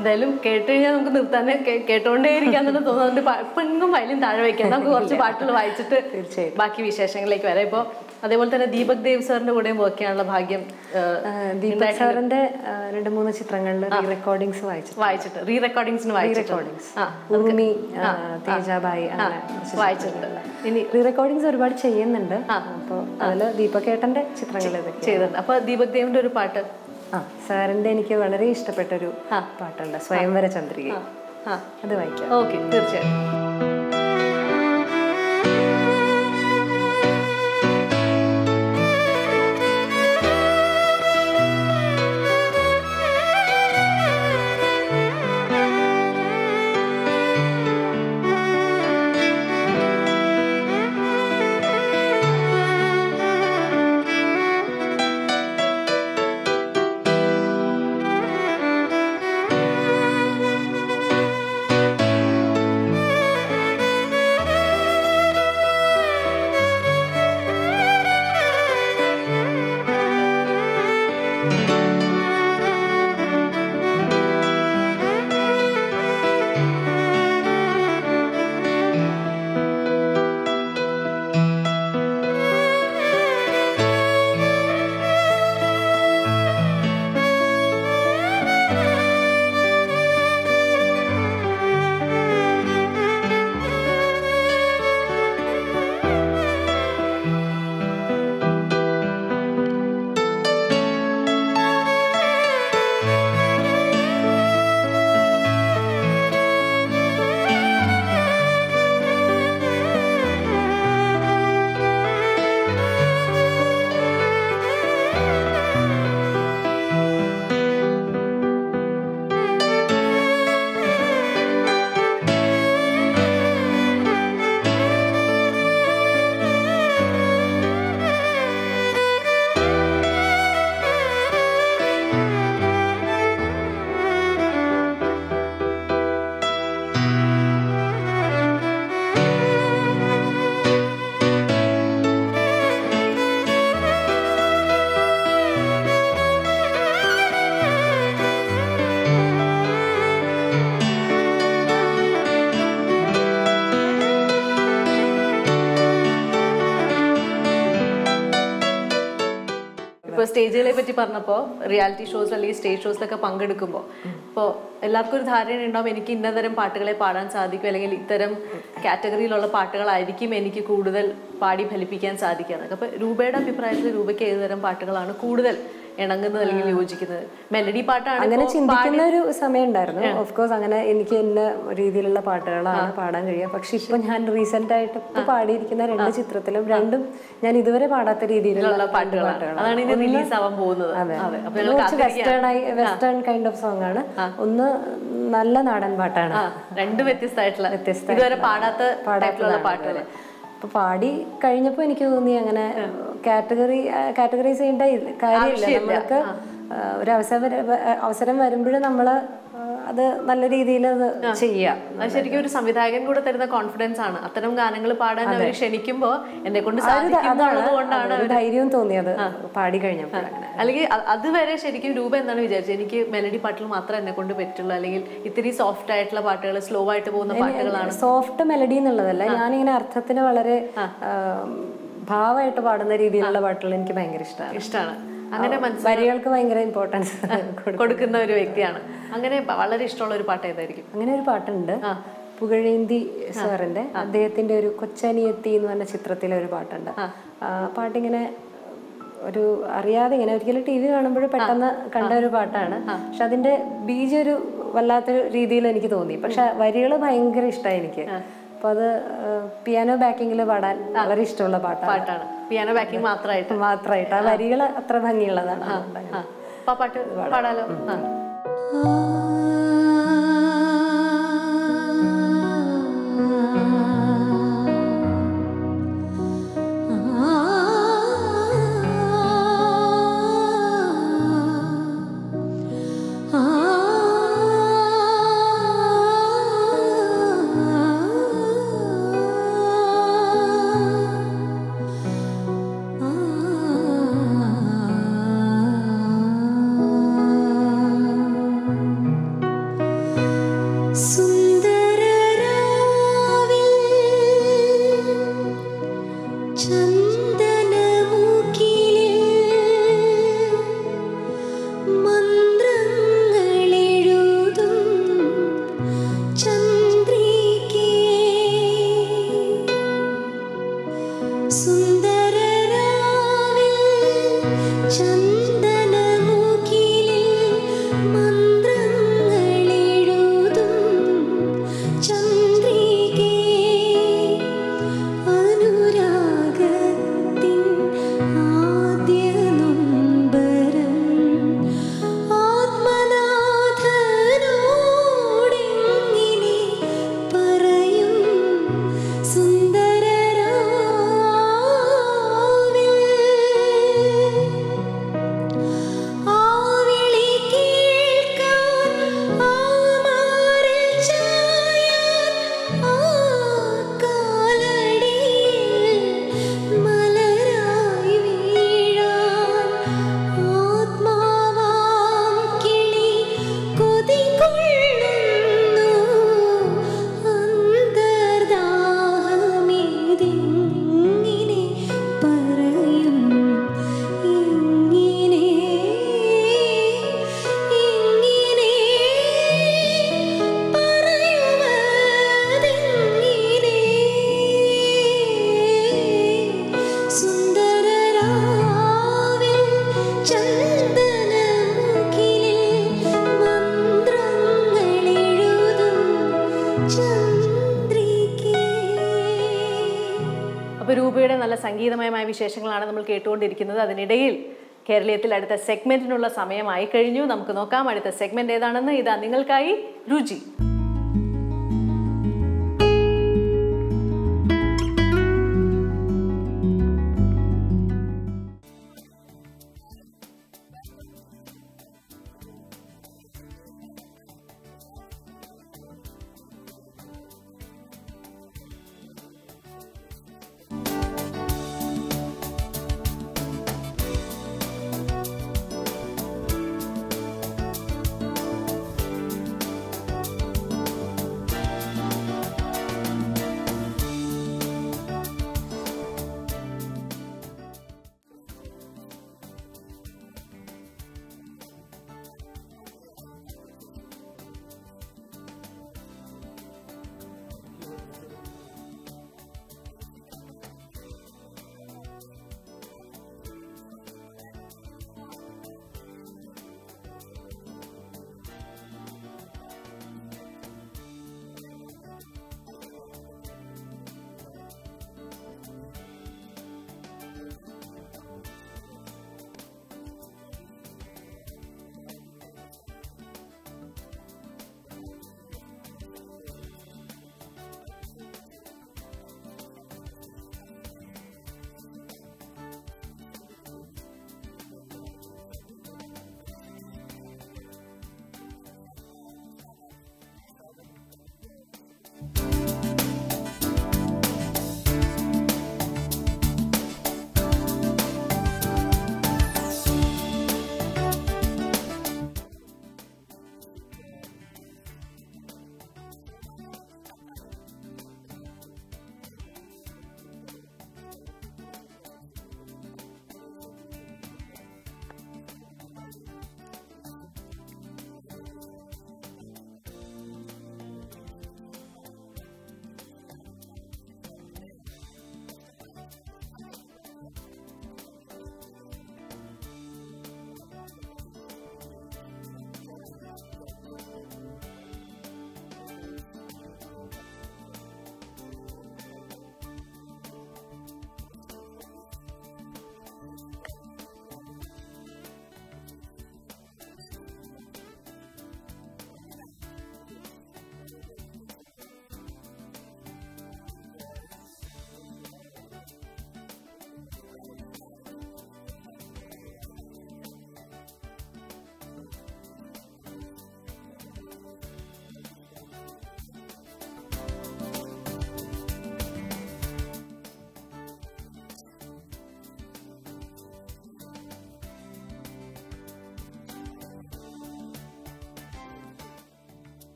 എന്തായാലും കേട്ട് കഴിഞ്ഞാൽ നമുക്ക് നിർത്താൻ കേട്ടോണ്ടേ ഇരിക്കാൻ തന്നെ തോന്നുന്നുണ്ട് പ- ഇപ്പൊ എങ്ങും വയലിൻ താഴെ വെക്കാം നമുക്ക് കുറച്ച് പാട്ടുകൾ വായിച്ചിട്ട് തീർച്ചയായും. ബാക്കി വിശേഷങ്ങളിലേക്ക് വരാം ഇപ്പോൾ അതേപോലെ തന്നെ ദീപക് ദേവ് സാറിന്റെ കൂടെയും വർക്ക് ചെയ്യാനുള്ള ഭാഗ്യം ഏഹ്, ആ, ദീപക് സാറിന്റെ ആ, രണ്ട് മൂന്ന് ചിത്രങ്ങളിൽ റീ റെക്കോർഡിങ്സ് വായിച്ചു വായിച്ചിട്ട് റീ റെക്കോർഡിങ്സിന് വായിച്ചിട്ടുണ്ട് റെക്കോർഡിങ്സ് ആ ഉറുമി ആ, തേജാബായി അങ്ങനെ കുറച്ച് വായിച്ചിട്ടുണ്ട് ഇനി റീ റെക്കോർഡിങ്സ് ഒരുപാട് ചെയ്യുന്നുണ്ട് അപ്പോൾ അതിൽ ദീപക് ഏട്ടന്റെ ചിത്രങ്ങൾ ഇതൊക്കെ ചെയ്തിട്ടുണ്ട് അപ്പൊ ദീപക് ദേവിന്റെ ഒരു പാട്ട് ആ സാറിന്റെ എനിക്ക് വളരെ ഇഷ്ടപ്പെട്ട ഒരു പാട്ടുണ്ട് സ്വയംവര ചന്ദ്രിക ആ അത് വായിക്കാം ഓക്കെ തീർച്ചയായും ഇപ്പോൾ സ്റ്റേജുകളെ പറ്റി പറഞ്ഞപ്പോൾ റിയാലിറ്റി ഷോസ് അല്ലെങ്കിൽ സ്റ്റേജ് ഷോസിലൊക്കെ പങ്കെടുക്കുമ്പോൾ ഇപ്പോൾ എല്ലാവർക്കും ഒരു ധാരണ ഉണ്ടാവും എനിക്ക് ഇന്നതരം പാട്ടുകളെ പാടാൻ സാധിക്കും അല്ലെങ്കിൽ ഇത്തരം കാറ്റഗറിയിലുള്ള പാട്ടുകളായിരിക്കും എനിക്ക് കൂടുതൽ പാടി ഫലിപ്പിക്കാൻ സാധിക്കുക എന്നൊക്കെ അപ്പോൾ രൂപയുടെ അഭിപ്രായത്തിൽ രൂപയ്ക്ക് ഏതുതരം പാട്ടുകളാണ് കൂടുതൽ ഇണങ്ങുന്നത് അല്ലെങ്കിൽ യോജിക്കുന്നത് മെലഡി പാട്ടാണ് അങ്ങനെ ഇപ്പോൾ ചിന്തിക്കുന്ന ഒരു സമയം ഉണ്ടായിരുന്നു ഓഫ് കോഴ്സ് അങ്ങനെ എനിക്ക് എന്ന രീതിയിലുള്ള പാട്ടുകളാണ് പാടാൻ കഴിയുക പക്ഷെ ഇപ്പൊ ഞാൻ റീസെന്റ് ആയിട്ട് ഇപ്പൊ പാടിയിരിക്കുന്ന രണ്ട് ചിത്രത്തിലും രണ്ടും ഞാൻ ഇതുവരെ പാടാത്ത രീതിയിലുള്ള ഉള്ള പാട്ടുകളാണ് അതാണ് ഇനി റിലീസ് ആവാൻ പോകുന്നത് അതെ അതെ അപ്പൊ ഒന്ന് ഞങ്ങൾ കുറച്ച് വെസ്റ്റേൺ ആയി വെസ്റ്റേൺ കൈൻഡ് ഓഫ് സോങ് ആണ് ഒന്ന് നല്ല നാടൻ പാട്ടാണ് ആ രണ്ട് വ്യത്യസ്തമായിട്ടുള്ള ഇതുവരെ പാടാത്ത ടൈപ്പിലുള്ള പാട്ടുകൾ അപ്പൊ പാടി കഴിഞ്ഞപ്പോ എനിക്ക് തോന്നി അങ്ങനെ കാറ്റഗറി കാറ്റഗറൈസ് ചെയ്യേണ്ട ഇത് കാര്യമില്ല നമ്മൾക്ക് ആ, ഒരു അവസരം അവസരം വരുമ്പോഴും നമ്മള് ആ, അത് നല്ല രീതിയിൽ അത് ചെയ്യാം അത് ശരിക്കും ഒരു സംവിധായകൻ കൂടെ തരുന്ന കോൺഫിഡൻസ് ആണ് അത്തരം ഗാനങ്ങൾ പാടാൻ അവർ ക്ഷണിക്കുമ്പോ എന്നെ കൊണ്ട് സാധിക്കുന്നുള്ളത് കൊണ്ടാണ് ഒരു ധൈര്യവും തോന്നിയത് പാടി കഴിഞ്ഞപ്പോൾ അങ്ങനെ അല്ലെങ്കിൽ അ- അതുവരെ ശരിക്കും രൂപ എന്താണ് വിചാരിച്ചത് എനിക്ക് മെലഡി പാട്ടുകൾ മാത്രമേ എന്നെ കൊണ്ട് പറ്റുള്ളൂ അല്ലെങ്കിൽ ഇത്തിരി സോഫ്റ്റ് ആയിട്ടുള്ള പാട്ടുകൾ സ്ലോ ആയിട്ട് പോകുന്ന പാട്ടുകളാണ് സോഫ്റ്റ് മെലഡി എന്നുള്ളതല്ല ഞാനിങ്ങനെ അർത്ഥത്തിന് വളരെ ആ, ഭാവമായിട്ട് പാടുന്ന രീതിയിലുള്ള പാട്ടുകൾ എനിക്ക് ഭയങ്കര ഇഷ്ടമാണ് ഇഷ്ടമാണ് അങ്ങനെ മനസ്സ് വരികൾക്ക് ഭയങ്കര ഇമ്പോർട്ടൻസ് കൊടുക്കുന്ന ഒരു വ്യക്തിയാണ് അങ്ങനെ ബ- വളരെ ഇഷ്ടമുള്ള ഒരു പാട്ട് ഏതായിരിക്കും അങ്ങനെ ഒരു പാട്ടുണ്ട് പുകഴേന്തി സാറിന്റെ അദ്ദേഹത്തിന്റെ ഒരു കൊച്ചനിയത്തി എന്ന് പറഞ്ഞ ചിത്രത്തിലെ ഒരു പാട്ടുണ്ട് ആ പാട്ടിങ്ങനെ ഒരു അറിയാതെ ഇങ്ങനെ ഒരിക്കലും ടി വി കാണുമ്പോൾ പെട്ടെന്ന് കണ്ട ഒരു പാട്ടാണ് പക്ഷെ അതിന്റെ ബീജം ഒരു വല്ലാത്തൊരു രീതിയിൽ എനിക്ക് തോന്നി പക്ഷെ വരികൾ ഭയങ്കര ഇഷ്ടമായി എനിക്ക് അപ്പൊ അത് പിയാനോ ബാക്കിങ്ങിൽ പാടാൻ വളരെ ഇഷ്ടമുള്ള പാട്ടാണ് പാട്ടാണ് പിയാനോ ബാക്കിംഗ് മാത്രമായിട്ട് മാത്രമായിട്ട് ആ വരികൾ അത്ര ഭംഗിയുള്ളതാണ് അതുകൊണ്ട് ആ അപ്പൊ ആ പാട്ട് പാടാലോ ആ ആ ചന്ദനമുഖിലിൽ മന്ത്രങ്ങളെഴുതും ചന്ദ്രികേ അനുരാഗത്തിൻ ആദ്യ നൊമ്പരം ആത്മനാഥനോടെങ്ങിനെ പറയും സുന്ദരരാവിൽ ആവിളി കേൾക്കാൻ ആമാറിൽ ചായാൻ ആ കാലടിയിൽ മലരായി വീഴാൻ ആത്മാവാം കിളി കൊതികൊള്ളുന്നു അന്തർദാഹമേതിങ്ങനെ പറയും ഇങ്ങനെ ഇങ്ങനെ പറയുവതെങ്ങനെ സുന്ദരരാവിൽ ചന്ദനമുഖിലിൽ മന്ത്രങ്ങളെഴുതും ചന്ദ്രികേ അപ്പോൾ രൂപയുടെ നല്ല സംഗീതമയമായ വിശേഷങ്ങളാണ് നമ്മൾ കേട്ടുകൊണ്ടിരിക്കുന്നത് അതിനിടയിൽ കേരളീയത്തിൽ അടുത്ത സെഗ്മെന്റിനുള്ള സമയമായി കഴിഞ്ഞു നമുക്ക് നോക്കാം അടുത്ത സെഗ്മെന്റ് ഏതാണെന്ന് ഇതാ നിങ്ങൾക്കായി രുചി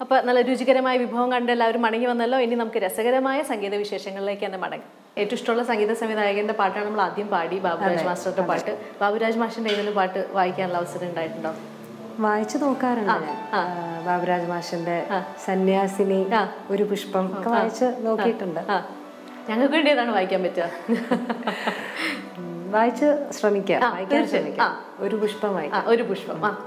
അപ്പോൾ നല്ല രുചികരമായ വിഭവം കണ്ട് എല്ലാവരും മടങ്ങി വന്നല്ലോ ഇനി നമുക്ക് രസകരമായ സംഗീത വിശേഷങ്ങളിലേക്ക് തന്നെ മടങ്ങാം ഏറ്റവും ഇഷ്ടമുള്ള സംഗീത സംവിധായകന്റെ പാട്ടാണ് നമ്മൾ ആദ്യം പാടി ബാബുരാജ് മാസ്റ്ററുടെ പാട്ട് ബാബുരാജ് മാഷിന്റെ ഏതെങ്കിലും പാട്ട് വായിക്കാനുള്ള അവസരം ഉണ്ടായിട്ടുണ്ടോ വായിച്ചു നോക്കാറുണ്ട് ഞാൻ. ആ, ബാബുരാജ് മാഷിന്റെ സന്യാസിനി ഒരു പുഷ്പം ഒക്കെ വായിച്ച് നോക്കിയിട്ടുണ്ട് ആ ഞങ്ങൾക്ക് വേണ്ടി ഏതാണ് വായിക്കാൻ പറ്റുക ഉം, വായിച്ച് ശ്രമിക്കാം ആ, വായിക്കാൻ തീർച്ചയായും. ശ്രമിക്കാം ഒരു പുഷ്പം വായിക്കാം ആ ഒരു പുഷ്പം ആ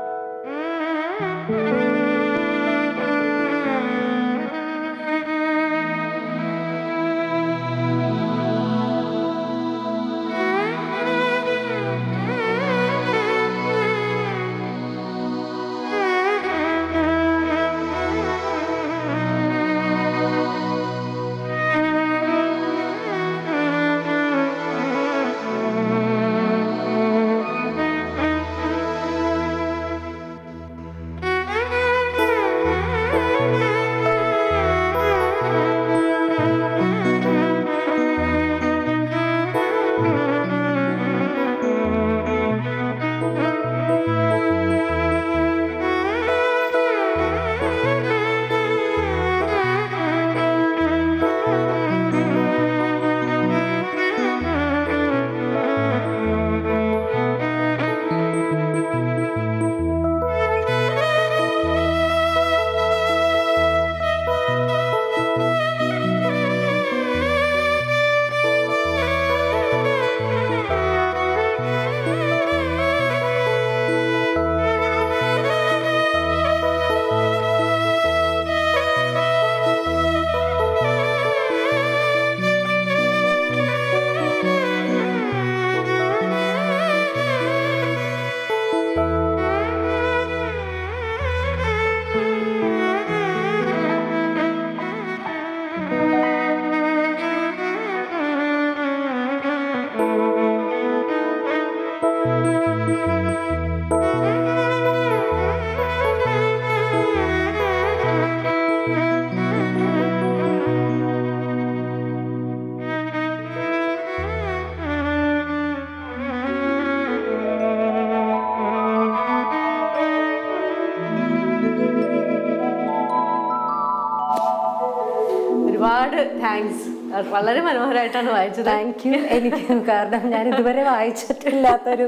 ഒരുപാട് താങ്ക്സ് വളരെ മനോഹരമായിട്ടാണ് വായിച്ചത് താങ്ക് യു എനിക്ക് കാരണം ഞാൻ ഇതുവരെ വായിച്ചിട്ടില്ലാത്തൊരു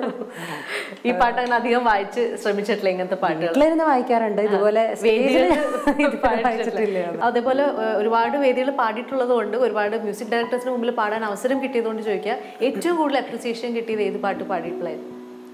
ഈ പാട്ട് അങ്ങനെ അധികം വായിച്ച് ശ്രമിച്ചിട്ടില്ല ഇങ്ങനത്തെ പാട്ടുകൾ വീട്ടിലിരുന്ന് വായിക്കാറുണ്ട് ഇതുപോലെ വേദികളിൽ സ്റ്റേജിൽ ഇതുവരെ വായിച്ചിട്ടില്ല അതേപോലെ ഏഹ്, ഒരുപാട് വേദികൾ പാടിയിട്ടുള്ളത് കൊണ്ട് ഒരുപാട് മ്യൂസിക് ഡയറക്ടേഴ്സിന് മുമ്പിൽ പാടാൻ അവസരം കിട്ടിയതുകൊണ്ട് ചോദിക്കുക ഏറ്റവും കൂടുതൽ അപ്രിസിയേഷൻ കിട്ടിയത് ഏത് പാട്ട് പാടിയിട്ടുള്ളത്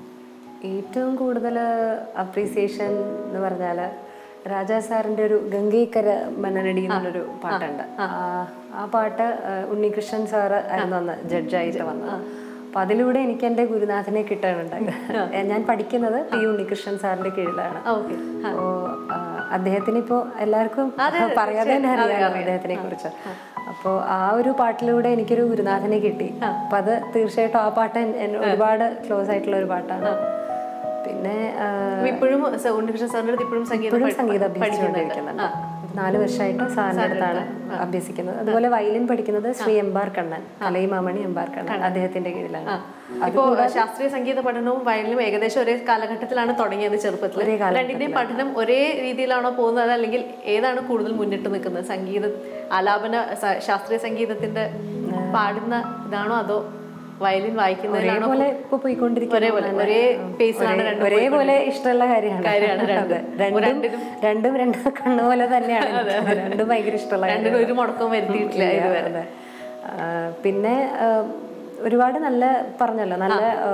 ഏറ്റവും കൂടുതൽ അപ്രീസിയേഷൻ എന്ന് പറഞ്ഞാൽ രാജാ സാറിന്റെ ഒരു ഗംഗീക്കര മനനടി എന്നുള്ളൊരു പാട്ടുണ്ട് ആ- ആ പാട്ട് ആ, ഉണ്ണികൃഷ്ണൻ സാറ് ആയിരുന്നു അന്ന് ജഡ്ജായിട്ട് വന്നത് അപ്പൊ അതിലൂടെ എനിക്ക് എന്റെ ഗുരുനാഥനെ കിട്ടാനുണ്ടായി ഞാൻ പഠിക്കുന്നത് പി ഉണ്ണികൃഷ്ണൻ സാറിന്റെ കീഴിലാണ് ഓക്കെ അപ്പോ ആ, അദ്ദേഹത്തിന് ഇപ്പോ എല്ലാവർക്കും പറയാതെ തന്നെ അറിയാം അദ്ദേഹത്തിനെ കുറിച്ച് അപ്പോൾ ആ ഒരു പാട്ടിലൂടെ എനിക്കൊരു ഗുരുനാഥനെ കിട്ടി അപ്പൊ അത് തീർച്ചയായിട്ടും ആ പാട്ട് എൻ- എൻ- ഒരുപാട് ക്ലോസ് ആയിട്ടുള്ള ഒരു പാട്ടാണ് പിന്നെ ആ, ഇപ്പോഴും സ- ഉണ്ണികൃഷ്ണൻ സാറിന്റെ അടുത്ത് ഇപ്പോഴും സംഗീതം ഇപ്പോഴും പഠി- സംഗീതം പഠിക്കുന്നുണ്ട് അഭ്യസിച്ചുകൊണ്ടിരിക്കുന്നുണ്ട് നാല് വർഷമായിട്ട് സാറിന്റെ അടുത്താണ് അഭ്യസിക്കുന്നത് അതുപോലെ വയലിൻ പഠിക്കുന്നത് ശ്രീ എംബാർ കണ്ണൻ കലൈമാമണി എംബാർ കണ്ണൻ അദ്ദേഹത്തിന്റെ കീഴിലാണ് ഇപ്പോ ശാസ്ത്രീയ സംഗീത പഠനവും വയലിനും ഏകദേശം ഒരേ കാലഘട്ടത്തിലാണ് തുടങ്ങിയത് ചെറുപ്പത്തിൽ രണ്ടിന്റെയും പഠനം ഒരേ രീതിയിലാണോ പോകുന്നത് അല്ലെങ്കിൽ ഏതാണ് കൂടുതൽ മുന്നിട്ട് നിൽക്കുന്നത് സംഗീത ആലാപന സ- ശാസ്ത്രീയ സംഗീതത്തിന്റെ പാടുന്ന ഇതാണോ അതോ വയലിൻ വായിക്കുന്നതിലാണോ ഒരേപോലെ ഇപ്പൊ പോയിക്കൊണ്ടിരിക്കുന്ന ഒരേപോലെ ഒരേ പേസിലാണ് രണ്ടും ഒരേപോലെ ഇഷ്ടമുള്ള കാര്യമാണ് കാര്യമാണ് രണ്ടും. അതെ. രണ്ടും രണ്ടും രണ്ട് കണ്ണു പോലെ തന്നെയാണ് എനിക്ക്. രണ്ടും ഭയങ്കര ഇഷ്ടമുള്ള രണ്ടിനും ഒരു മുടക്കവും വരുത്തിയിട്ടില്ല ഇതുവരെ അതെ. ആ, പിന്നെ ആ, ഒരുപാട് നല്ല പറഞ്ഞല്ലോ നല്ല ആ,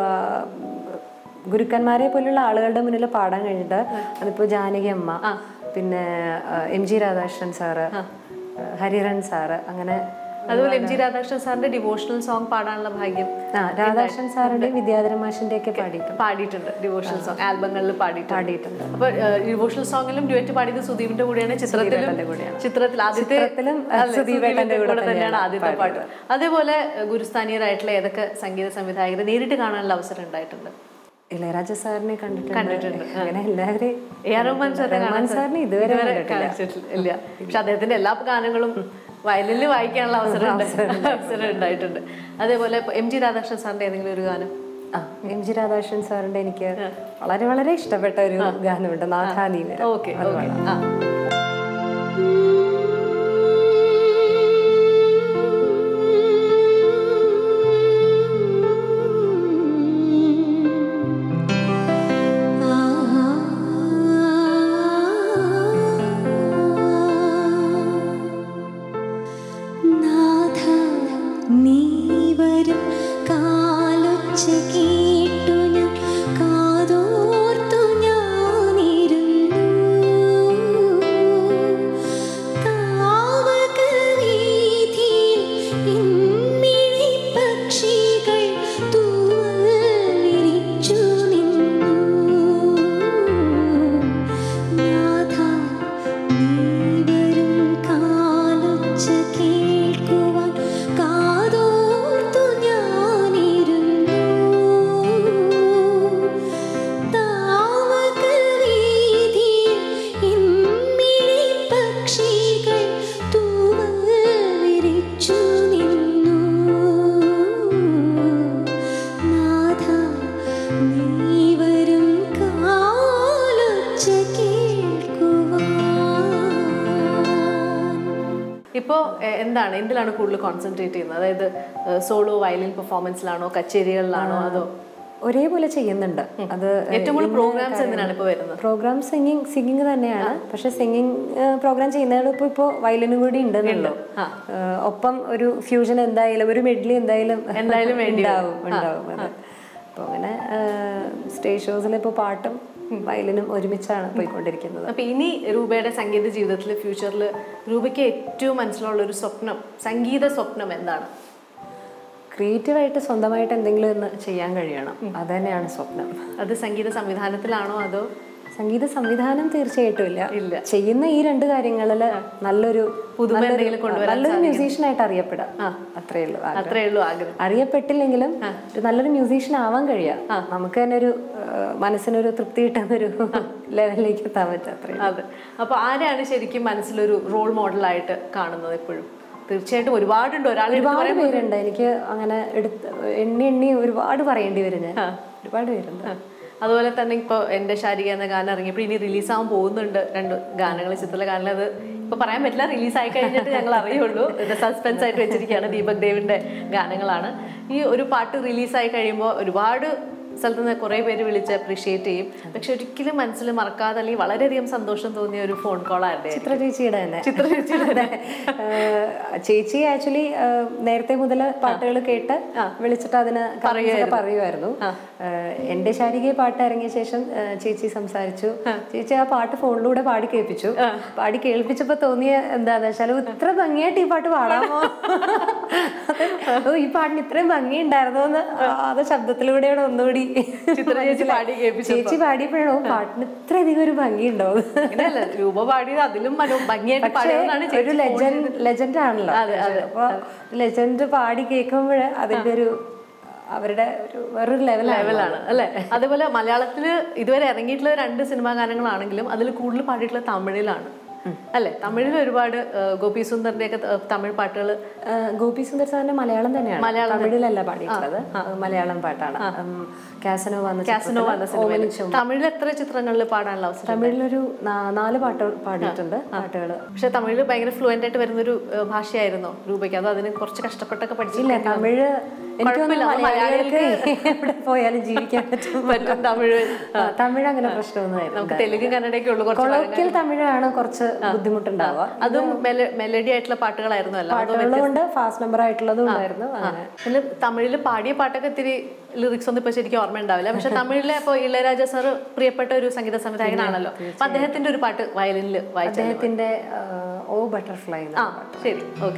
ഗുരുക്കന്മാരെ പോലുള്ള ആളുകളുടെ മുന്നിൽ പാടാൻ കഴിഞ്ഞിട്ട് അതിപ്പോ ജാനകി അമ്മ പിന്നെ ആ, M G Radhakrishnan sir Hariharan sir അങ്ങനെ അതുപോലെ എം ജി രാധാകൃഷ്ണൻ സാറിന്റെ ഡിവോഷണൽ സോങ് പാടാനുള്ള ഭാഗ്യം ആ രാധാകൃഷ്ണൻ സാറിന്റെ വിദ്യാധര മാഷിന്റെ ഒക്കെ പാടിയിട്ടുണ്ട് പാടിയിട്ടുണ്ട് ഡിവോഷണൽ സോങ് ആൽബങ്ങളിൽ പാടിയിട്ടുണ്ട് പാടിയിട്ടുണ്ട് അപ്പൊ ഡിവോഷണൽ സോങ്ങിലും ഡ്യുവറ്റ് പാടിയത് സുദീപിന്റെ കൂടെയാണ് ചിത്രത്തിലും ചിത്രത്തിൽ ആദ്യത്തെ ചിത്രത്തിലും, ആ, അതെ, സുദീപേട്ടന്റെ കൂടെ തന്നെയാണ് തന്നെയാണ് ആദ്യത്തെ പാട്ട് അതേപോലെ ഏഹ്, ഗുരുസ്ഥാനീയരായിട്ടുള്ള ഏതൊക്കെ സംഗീത സംവിധായകരെ നേരിട്ട് കാണാനുള്ള അവസരം ഉണ്ടായിട്ടുണ്ട് ഇളയരാജ സാറിനെ കണ്ടിട്ടുണ്ട് അങ്ങനെ എല്ലാവരെയും എ ആർ റഹ്മാൻ സാറിനെ റഹ്മാൻ കാണാൻ സാറിനെ ഇതുവരെ ഇതുവരെ കണ്ടിട്ടില്ല. കാണിച്ചിട്ടില്ല ഇല്ല പക്ഷെ അദ്ദേഹത്തിന്റെ എല്ലാ ഗാനങ്ങളും വയലിനിൽ വായിക്കാനുള്ള അവസരം ഉണ്ട് അവസരം ഉണ്ടായിട്ടുണ്ട് അതേപോലെ ഇപ്പൊ എം ജി രാധാകൃഷ്ണൻ സാറിന്റെ ഏതെങ്കിലും ഒരു ഗാനം ആ എം ജി രാധാകൃഷ്ണൻ സാറിന്റെ എനിക്ക് വളരെ വളരെ ഇഷ്ടപ്പെട്ട ഒരു ഗാനമുണ്ട് നാഥാനീവരം ഓക്കെ ഓക്കെ ആ നാഥ നീ വരും കാലൊച്ച കേട്ടു ഞാൻ കാതോർത്തു ഞാനിരുന്നു താവക വീഥിയിൽ ഇമ്മിഴി പക്ഷികൾ തൂവൽ വിരിച്ചു നിന്നു നാഥ നീ വരും കാലൊച്ച കേൾക്കുവാൻ കാതോർത്തു ഞാനിരുന്നു താവക വീഥിയിൽ ഇമ്മിഴി പക്ഷികൾ തൂവൽ വിരിച്ചു നിന്നു നാഥ നീ വരും കാലൊച്ച കേൾക്കുവാൻ ഇപ്പോൾ എന്താണ് എന്തിലാണ് കൂടുതൽ കോൺസെൻട്രേറ്റ് ചെയ്യുന്നത് അതായത് സോളോ വയലിൻ പെർഫോമൻസിലാണോ കച്ചേരികളിലാണോ അതോ ഒരേപോലെ ചെയ്യുന്നുണ്ട് അത് ഏറ്റവും കൂടുതൽ പ്രോഗ്രാംസ് എന്തിനാണ് ഇപ്പോൾ വരുന്നത് പ്രോഗ്രാം സിംഗിങ് സിംഗിങ് തന്നെയാണ് പക്ഷെ സിംഗിങ് പ്രോഗ്രാം ചെയ്യുന്നതിൽ ഇപ്പോൾ ഇപ്പോൾ വയലിനും കൂടി ഉണ്ടെന്നുള്ളൂ ഏഹ് ഒപ്പം ഒരു ഫ്യൂഷൻ എന്തായാലും ഒരു മെഡ്ലി എന്തായാലും എന്തായാലും വേണ്ടി ഉണ്ടാവും ഉണ്ടാവും അതെ അപ്പോൾ അങ്ങനെ സ്റ്റേജ് ഷോസിൽ ഇപ്പോൾ പാട്ടും വയലിനും ഒരുമിച്ചാണ് പോയിക്കൊണ്ടിരിക്കുന്നത് അപ്പൊ ഇനി രൂപയുടെ സംഗീത ജീവിതത്തിൽ ഫ്യൂച്ചറിൽ രൂപയ്ക്ക് ഏറ്റവും മനസ്സിലുള്ള ഒരു സ്വപ്നം സംഗീത സ്വപ്നം എന്താണ് ക്രിയേറ്റീവായിട്ട് സ്വന്തമായിട്ട് എന്തെങ്കിലും ഒന്ന് ചെയ്യാൻ കഴിയണം അത് തന്നെയാണ് സ്വപ്നം അത് സംഗീത സംവിധാനത്തിലാണോ അതോ സംഗീത സംവിധാനം തീർച്ചയായിട്ടും ഇല്ല ഇല്ല. ചെയ്യുന്ന ഈ രണ്ട് കാര്യങ്ങളിൽ നല്ലൊരു പുതുമ നല്ലൊരു- എന്തെങ്കിലും കൊണ്ടുവരാൻ നല്ലൊരു മ്യൂസീഷ്യനായിട്ട് അറിയപ്പെടാം അത്രേ ഉള്ളൂ ആഗ്രഹം. അത്രേ ഉള്ളൂ ആഗ്രഹം അറിയപ്പെട്ടില്ലെങ്കിലും ഒരു നല്ലൊരു മ്യൂസീഷ്യൻ ആവാൻ കഴിയാം നമുക്ക് തന്നെ ഒരു ഏഹ്, മനസ്സിനൊരു തൃപ്തി കിട്ടുന്ന ഒരു ലെവലിലേക്ക് എത്താൻ പറ്റും അത്രേ അതെ അപ്പൊ ആരെയാണ് ശരിക്കും മനസ്സിലൊരു റോൾ മോഡലായിട്ട് കാണുന്നത് എപ്പോഴും തീർച്ചയായിട്ടും ഒരുപാടുണ്ട് ഒരാൾ ഒരുപാട് പേരുണ്ട് എനിക്ക് അങ്ങനെ എടുത്ത് എണ്ണി എണ്ണി ഒരുപാട് പറയേണ്ടി വരും ഞാൻ ഒരുപാട് പേരുണ്ട് അതുപോലെ തന്നെ ഇപ്പോൾ എൻ്റെ ശാരിക എന്ന ഗാനം ഇറങ്ങിയപ്പോൾ ഇനി റിലീസാവാൻ പോകുന്നുണ്ട് രണ്ട് ഗാനങ്ങൾ ചിത്രത്തിലെ ഗാനങ്ങൾ അത് ഇപ്പോൾ പറയാൻ പറ്റില്ല റിലീസായി കഴിഞ്ഞിട്ട് ഞങ്ങൾ അറിയുള്ളൂ ഇത് സസ്പെൻസ് ആയിട്ട് വെച്ചിരിക്കുകയാണ് ദീപക് ദേവിൻ്റെ ഗാനങ്ങളാണ് ഈ ഒരു പാട്ട് റിലീസായി കഴിയുമ്പോൾ ഒരുപാട് സ്ഥലത്ത് നിന്ന് കുറേ പേര് വിളിച്ച് അപ്രീഷിയേറ്റ് ചെയ്യും പക്ഷെ ഒരിക്കലും മനസ്സിൽ മറക്കാതെ അല്ലെങ്കിൽ വളരെയധികം സന്തോഷം തോന്നിയ ഒരു ഫോൺ കോൾ ആരുടെ ചിത്ര ചേച്ചിയുടെ തന്നെ ചിത്ര ചേച്ചിയുടെ അതെ. ഏഹ്, ചേച്ചി ആക്ച്വലി നേരത്തെ മുതൽ പാട്ടുകൾ കേട്ട് വിളിച്ചിട്ട് അതിന് comments ഒക്കെ പറയുമായിരുന്നു ഏഹ്, എന്റെ ശാരിക പാട്ട് ഇറങ്ങിയ ശേഷം ഏഹ്, ചേച്ചി സംസാരിച്ചു ചേച്ചി ആ പാട്ട് ഫോണിലൂടെ പാടി കേൾപ്പിച്ചു പാടി കേൾപ്പിച്ചപ്പോ തോന്നിയ എന്താന്ന് വെച്ചാൽ ഇത്ര ഭംഗിയായിട്ട് ഈ പാട്ട് പാടാമോ അത്, ഓ ഈ പാട്ടിന് ഇത്രയും ഭംഗി ഉണ്ടായിരുന്നോ എന്ന് അത് ശബ്ദത്തിലൂടെയാണ് ഒന്നുകൂടി ചിത്ര ചേച്ചി പാടി കേൾപ്പിച്ചപ്പോ. ചേച്ചി പാടിയപ്പോഴോ പാട്ടിന് ഇത്രയധികം ഒരു ഭംഗിയുണ്ടോ അങ്ങനെയല്ല രൂപ പാടിയത് അതിലും മനോ ഭംഗിയായിട്ട് പക്ഷേ പാടിയതെന്നാണ് ഒരു ലെജൻഡ് ലെജൻഡ് ആണല്ലോ അപ്പൊ ലെജൻഡ് പാടി കേൾക്കുമ്പോൾ അതിന്റെ ഒരു അവരുടെ ഒരു വേറൊരു ലെവലാണ് ലെവലാണ് അല്ലെ അതേപോലെ മലയാളത്തിൽ ഇതുവരെ ഇറങ്ങിയിട്ടുള്ള രണ്ട് സിനിമാ ഗാനങ്ങളാണെങ്കിലും അതിൽ കൂടുതൽ പാടിയിട്ടുള്ള തമിഴിലാണ് അല്ലെ തമിഴിൽ ഒരുപാട് ആ, ഗോപി സുന്ദറിന്റെ ഒക്കെ തമിഴ് പാട്ടുകൾ ഗോപി സുന്ദർ സാറിന്റെ മലയാളം തന്നെയാണ് തമിഴിലല്ല പാടിയിട്ടുള്ളത് മലയാളം പാട്ടാണ് ഉം, കാസനോ വന്ന കാസിനോ വന്ന സിനിമയിൽ ഓമനിച്ചും തമിഴിൽ എത്ര ചിത്രങ്ങളിൽ പാടാനുള്ള അവസരം തമിഴിലൊരു നാ- നാല് പാട്ട് പാടിയിട്ടുണ്ട് പാട്ടുകള് പക്ഷെ തമിഴിൽ ഭയങ്കര ഫ്ലുവൻ്റ് ആയിട്ട് വരുന്ന ഒരു ഭാഷയായിരുന്നോ രൂപയ്ക്ക് അതോ അതിന് കുറച്ച് കഷ്ടപ്പെട്ടൊക്കെ ഇല്ല പഠിച്ചില്ല തമിഴ് എനിക്ക് കുഴപ്പമില്ല, തോന്നുന്നു അത് മലയാളികൾക്ക് എവിടെ പോയാലും ജീവിക്കാൻ പറ്റും പറ്റും തമിഴ് ആ, തമിഴ് അങ്ങനെ പ്രശ്നമൊന്നും ആയിരുന്നു നമുക്ക് തെലുങ്ക് കന്നഡയൊക്കെ ഉള്ളൂ കുറച്ച് കൊളോക്കിയൽ തമിഴാണ് കുറച്ച് ബുദ്ധിമുട്ടുണ്ടാവുക അതും മെലഡി ആയിട്ടുള്ള പാട്ടുകളായിരുന്നു അല്ല പാട്ടുകളും ഉണ്ട് ഫാസ്റ്റ് നമ്പർ ആയിട്ടുള്ളതും ഉണ്ടായിരുന്നു അങ്ങനെ പിന്നെ തമിഴിൽ പാടിയ പാട്ടൊക്കെ ഇത്തിരി ലിറിക്സ് ഒന്നും ഇപ്പൊ ശരിക്കും ഓർമ്മ ഉണ്ടാവില്ല പക്ഷെ തമിഴിലെ ഇപ്പോൾ ഇളയരാജ സാർ പ്രിയപ്പെട്ട ഒരു സംഗീത സംവിധായകനാണല്ലോ അപ്പൊ അദ്ദേഹത്തിന്റെ ഒരു പാട്ട് വയലിനിൽ വായിച്ചു അദ്ദേഹത്തിന്റെ ആ, ഓ ബട്ടർഫ്ലൈ ആ ശരി ഓക്കെ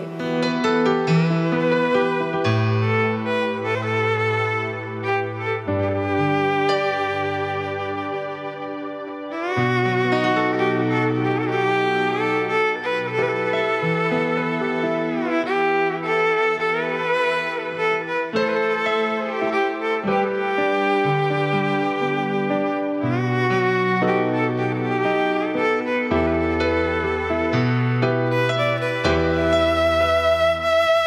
ും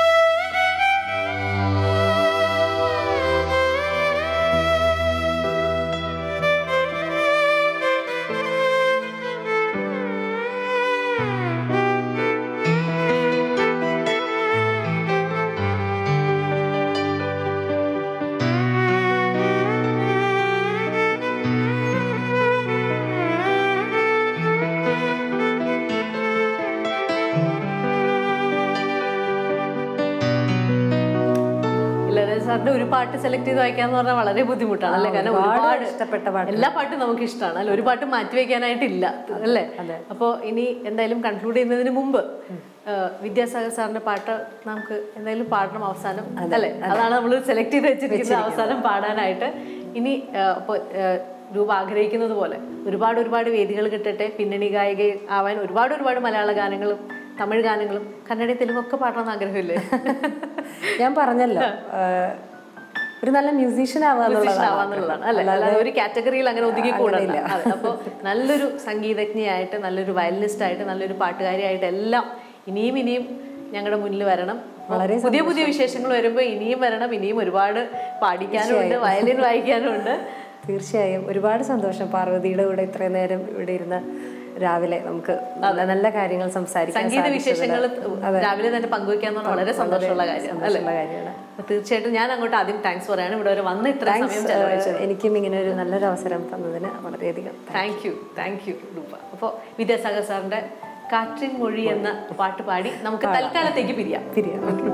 ഒരാളുടെ ഒരു പാട്ട് സെലക്ട് ചെയ്ത് വായിക്കാന്ന് പറഞ്ഞാൽ വളരെ ബുദ്ധിമുട്ടാണ് അല്ലേ കാരണം ഒരുപാട് ഒരുപാട് ഇഷ്ടപ്പെട്ട പാട്ട് എല്ലാ പാട്ടും നമുക്ക് ഇഷ്ടമാണ് അല്ലെ ഒരു പാട്ട് മാറ്റി വെക്കാനായിട്ടില്ല അല്ലേ അപ്പോൾ ഇനി എന്തായാലും കൺക്ലൂഡ് ചെയ്യുന്നതിന് മുമ്പ് ആ, വിദ്യാസാഗർ സാറിന്റെ പാട്ട് നമുക്ക് എന്തായാലും പാടണം അവസാനം അല്ലേ അതാണ് നമ്മൾ സെലക്ട് ചെയ്ത് വെച്ചിരിക്കുന്നത് അവസാനം പാടാനായിട്ട് ഇനി അപ്പോൾ രൂപ ആഗ്രഹിക്കുന്നത് പോലെ ഒരുപാട് ഒരുപാട് വേദികൾ കിട്ടട്ടെ പിന്നണി ഗായിക ആവാൻ ഒരുപാട് ഒരുപാട് മലയാള ഗാനങ്ങളും തമിഴ് ഗാനങ്ങളും കന്നഡ തെലുങ്കൊക്കെ പാടണമെന്ന് ആഗ്രഹമില്ലേ ഞാൻ പറഞ്ഞല്ലോ ആ, ഒരു നല്ല മ്യൂസീഷ്യൻ Musician ആവാന്നുള്ളതാണ് അല്ലെ അല്ലാതെ ഒരു കാറ്റഗറിയിൽ അങ്ങനെ ഒതുങ്ങി കൂടല്ല അപ്പോൾ നല്ലൊരു സംഗീതജ്ഞയായിട്ട് നല്ലൊരു വയലിനിസ്റ്റ് ആയിട്ട് നല്ലൊരു പാട്ടുകാരിയായിട്ട് എല്ലാം ഇനിയും ഇനിയും ഞങ്ങളുടെ മുന്നിൽ വരണം വളരെ പുതിയ പുതിയ വിശേഷങ്ങൾ വരുമ്പോൾ ഇനിയും വരണം ഇനിയും ഒരുപാട് പാടിക്കാനുണ്ട് വയലിൻ വായിക്കാനുണ്ട് തീർച്ചയായും ഒരുപാട് സന്തോഷം പാർവതിയുടെ കൂടെ ഇത്രയും നേരം ഇവിടെ ഇരുന്ന് രാവിലെ നമുക്ക് നല്ല നല്ല കാര്യങ്ങൾ സംസാരിക്കാൻ സംഗീത സാധിച്ചതില് വിശേഷങ്ങൾ രാവിലെ തന്നെ പങ്കുവെക്കാന്ന് പറഞ്ഞാൽ വളരെ സന്തോഷമുള്ള കാര്യമാണ് അല്ലേ സന്തോഷമുള്ള കാര്യമാണ് അപ്പൊ തീർച്ചയായിട്ടും ഞാൻ അങ്ങോട്ട് ആദ്യം താങ്ക്സ് പറയാണ് ഇവിടെ വരെ വന്ന് ഇത്ര സമയം ചെലവഴിച്ചത് എനിക്കും ഇങ്ങനെ ഒരു നല്ലൊരു അവസരം തന്നതിന് വളരെയധികം താങ്ക് യു താങ്ക് യു രൂപ അപ്പോൾ വിദ്യാസാഗർ സാറിന്റെ കാറ്റിൻ മൊഴി എന്ന പാട്ട് പാടി നമുക്ക് തൽക്കാലത്തേക്ക് പിരിയാം പിരിയാം ഓക്കെ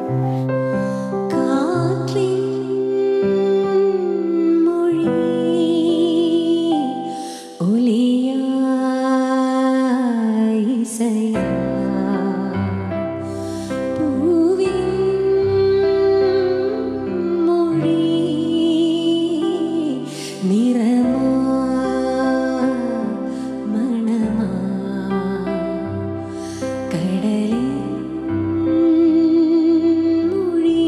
കാറ്റിൻ മൊഴി ഒലിയായി ഇസയാ പൂവിൻ മൊഴി നിറമാ മണമാ കടലിൻ മൊഴി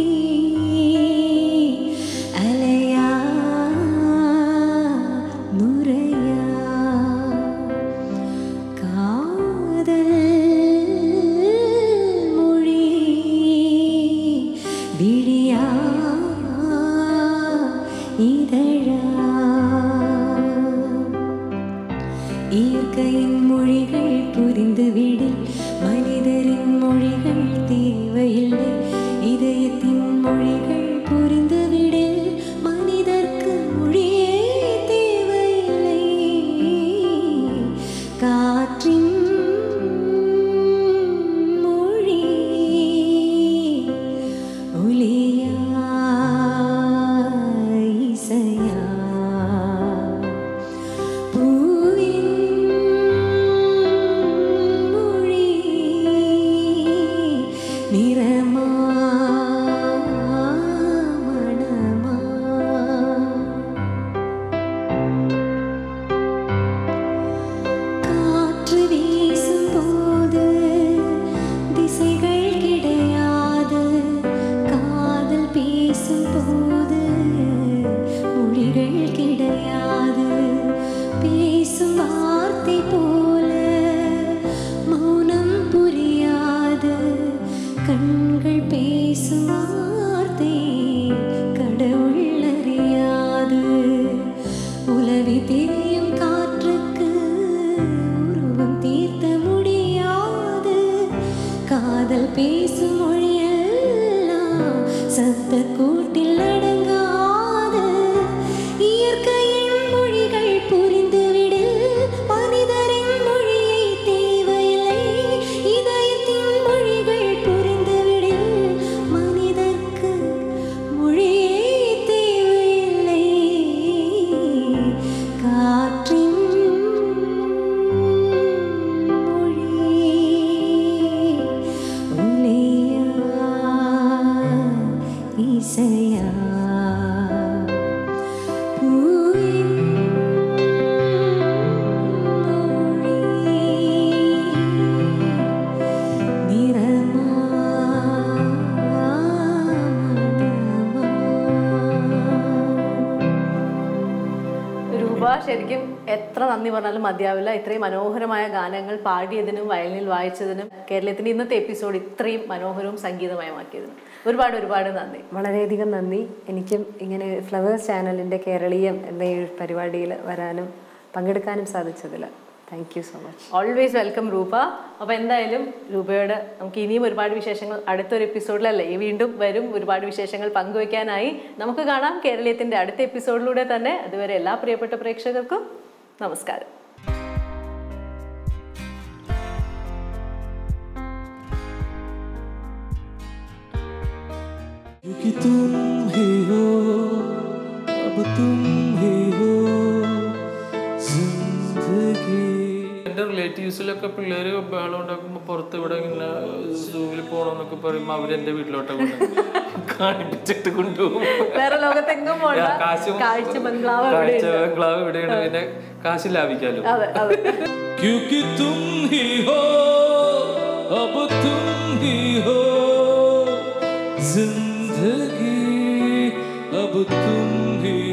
അലയാ നുരയാ കാതൽ മൊഴി വിഴിയാ ഇതഴാ இயற்கையின் மொழிகள் புரிந்துவிடில் மனிதரின் மொழிகள் தேவையில்லை இதயத்தின் மொழிகள் புரிந்துவிடில் மனிதர்க்கு மொழியே தேவையில்லை காற்றின் மொழி ஒலியா இசையா பூவின் மொழி நிறமா மணமா காற்று வீசும்போது திசைகள் கிடையாது காதல் பேசும்போது மொழிகள் கிடையாது பேசும் வார்த்தை போல மௌனம் புரியாது கண்கள் பேசும் வார்த்தை கடவுள் அறியாது உலவி தெரியும் காற்றுக்கு உருவம் தீர்த்த முடியாது காதல் பேசும் மொழியெல்லாம் சத்த கூட்டில் அடங்காது இயற்கையின் மொழிகள் புரிந்துவிடு மனிதரின் மொழியை தேவையில்லை இதயத்தின் மொழிகள் புரிந்துவிடு மனிதர்க்கு மொழியே தேவையில்லை காற்றின் மொழி ஒலியா இசையா பூவின் மொழி நிறமா மணமா രൂപ ശരിക്കും എത്ര നന്ദി പറഞ്ഞാലും മതിയാവില്ല ഇത്രയും മനോഹരമായ ഗാനങ്ങൾ പാടിയതിനും വയലിനിൽ വായിച്ചതിനും കേരളത്തിന്റെ ഇന്നത്തെ എപ്പിസോഡ് ഇത്രയും മനോഹരവും സംഗീതമയമാക്കിയതിനും ഒരുപാട് ഒരുപാട് നന്ദി വളരെയധികം നന്ദി എനിക്കും ഇങ്ങനെ ഫ്ലവേഴ്സ് ചാനലിൻ്റെ കേരളീയം എന്ന ഈ പരിപാടിയിൽ വരാനും പങ്കെടുക്കാനും സാധിച്ചതിൽ thank you so much always welcome Roopa അപ്പോൾ എന്തായാലും രൂപയോട് നമുക്ക് ഇനിയും ഒരുപാട് വിശേഷങ്ങൾ അടുത്തൊരു എപ്പിസോഡിലല്ലേ ഈ വീണ്ടും വരും ഒരുപാട് വിശേഷങ്ങൾ പങ്കുവയ്ക്കാനായി നമുക്ക് കാണാം കേരളീയത്തിന്റെ അടുത്ത എപ്പിസോഡിലൂടെ തന്നെ അതുവരെ എല്ലാ പ്രിയപ്പെട്ട പ്രേക്ഷകർക്കും നമസ്കാരം You क्योंकि तुम ही हो अब तुम ही हो जिंदगी എൻ്റെ റിലേറ്റീവ്സിലൊക്കെ പിള്ളേര് ബഹളം ഉണ്ടാക്കുമ്പോൾ പുറത്ത് ഇവിടെ ഇങ്ങനെ സൂവിൽ പോകണമെന്നൊക്കെ പറയുമ്പോൾ അവരെന്റെ വീട്ടിലോട്ട് കാണിപ്പിച്ചിട്ട് കൊണ്ടുപോകും വേറെ ലോകത്തെങ്ങും പോണ്ട ആ, കാശും കാഴ്ച ബംഗ്ലാവ് ഇവിടെ കാഴ്ച ബംഗ്ലാവ് ഇവിടെയാണ് പിന്നെ കാശ് ലാഭിക്കാലോ അതെ അതെ क्योंकि तुम ही हो अब तुम ही हो जिंदगी अब तुम ही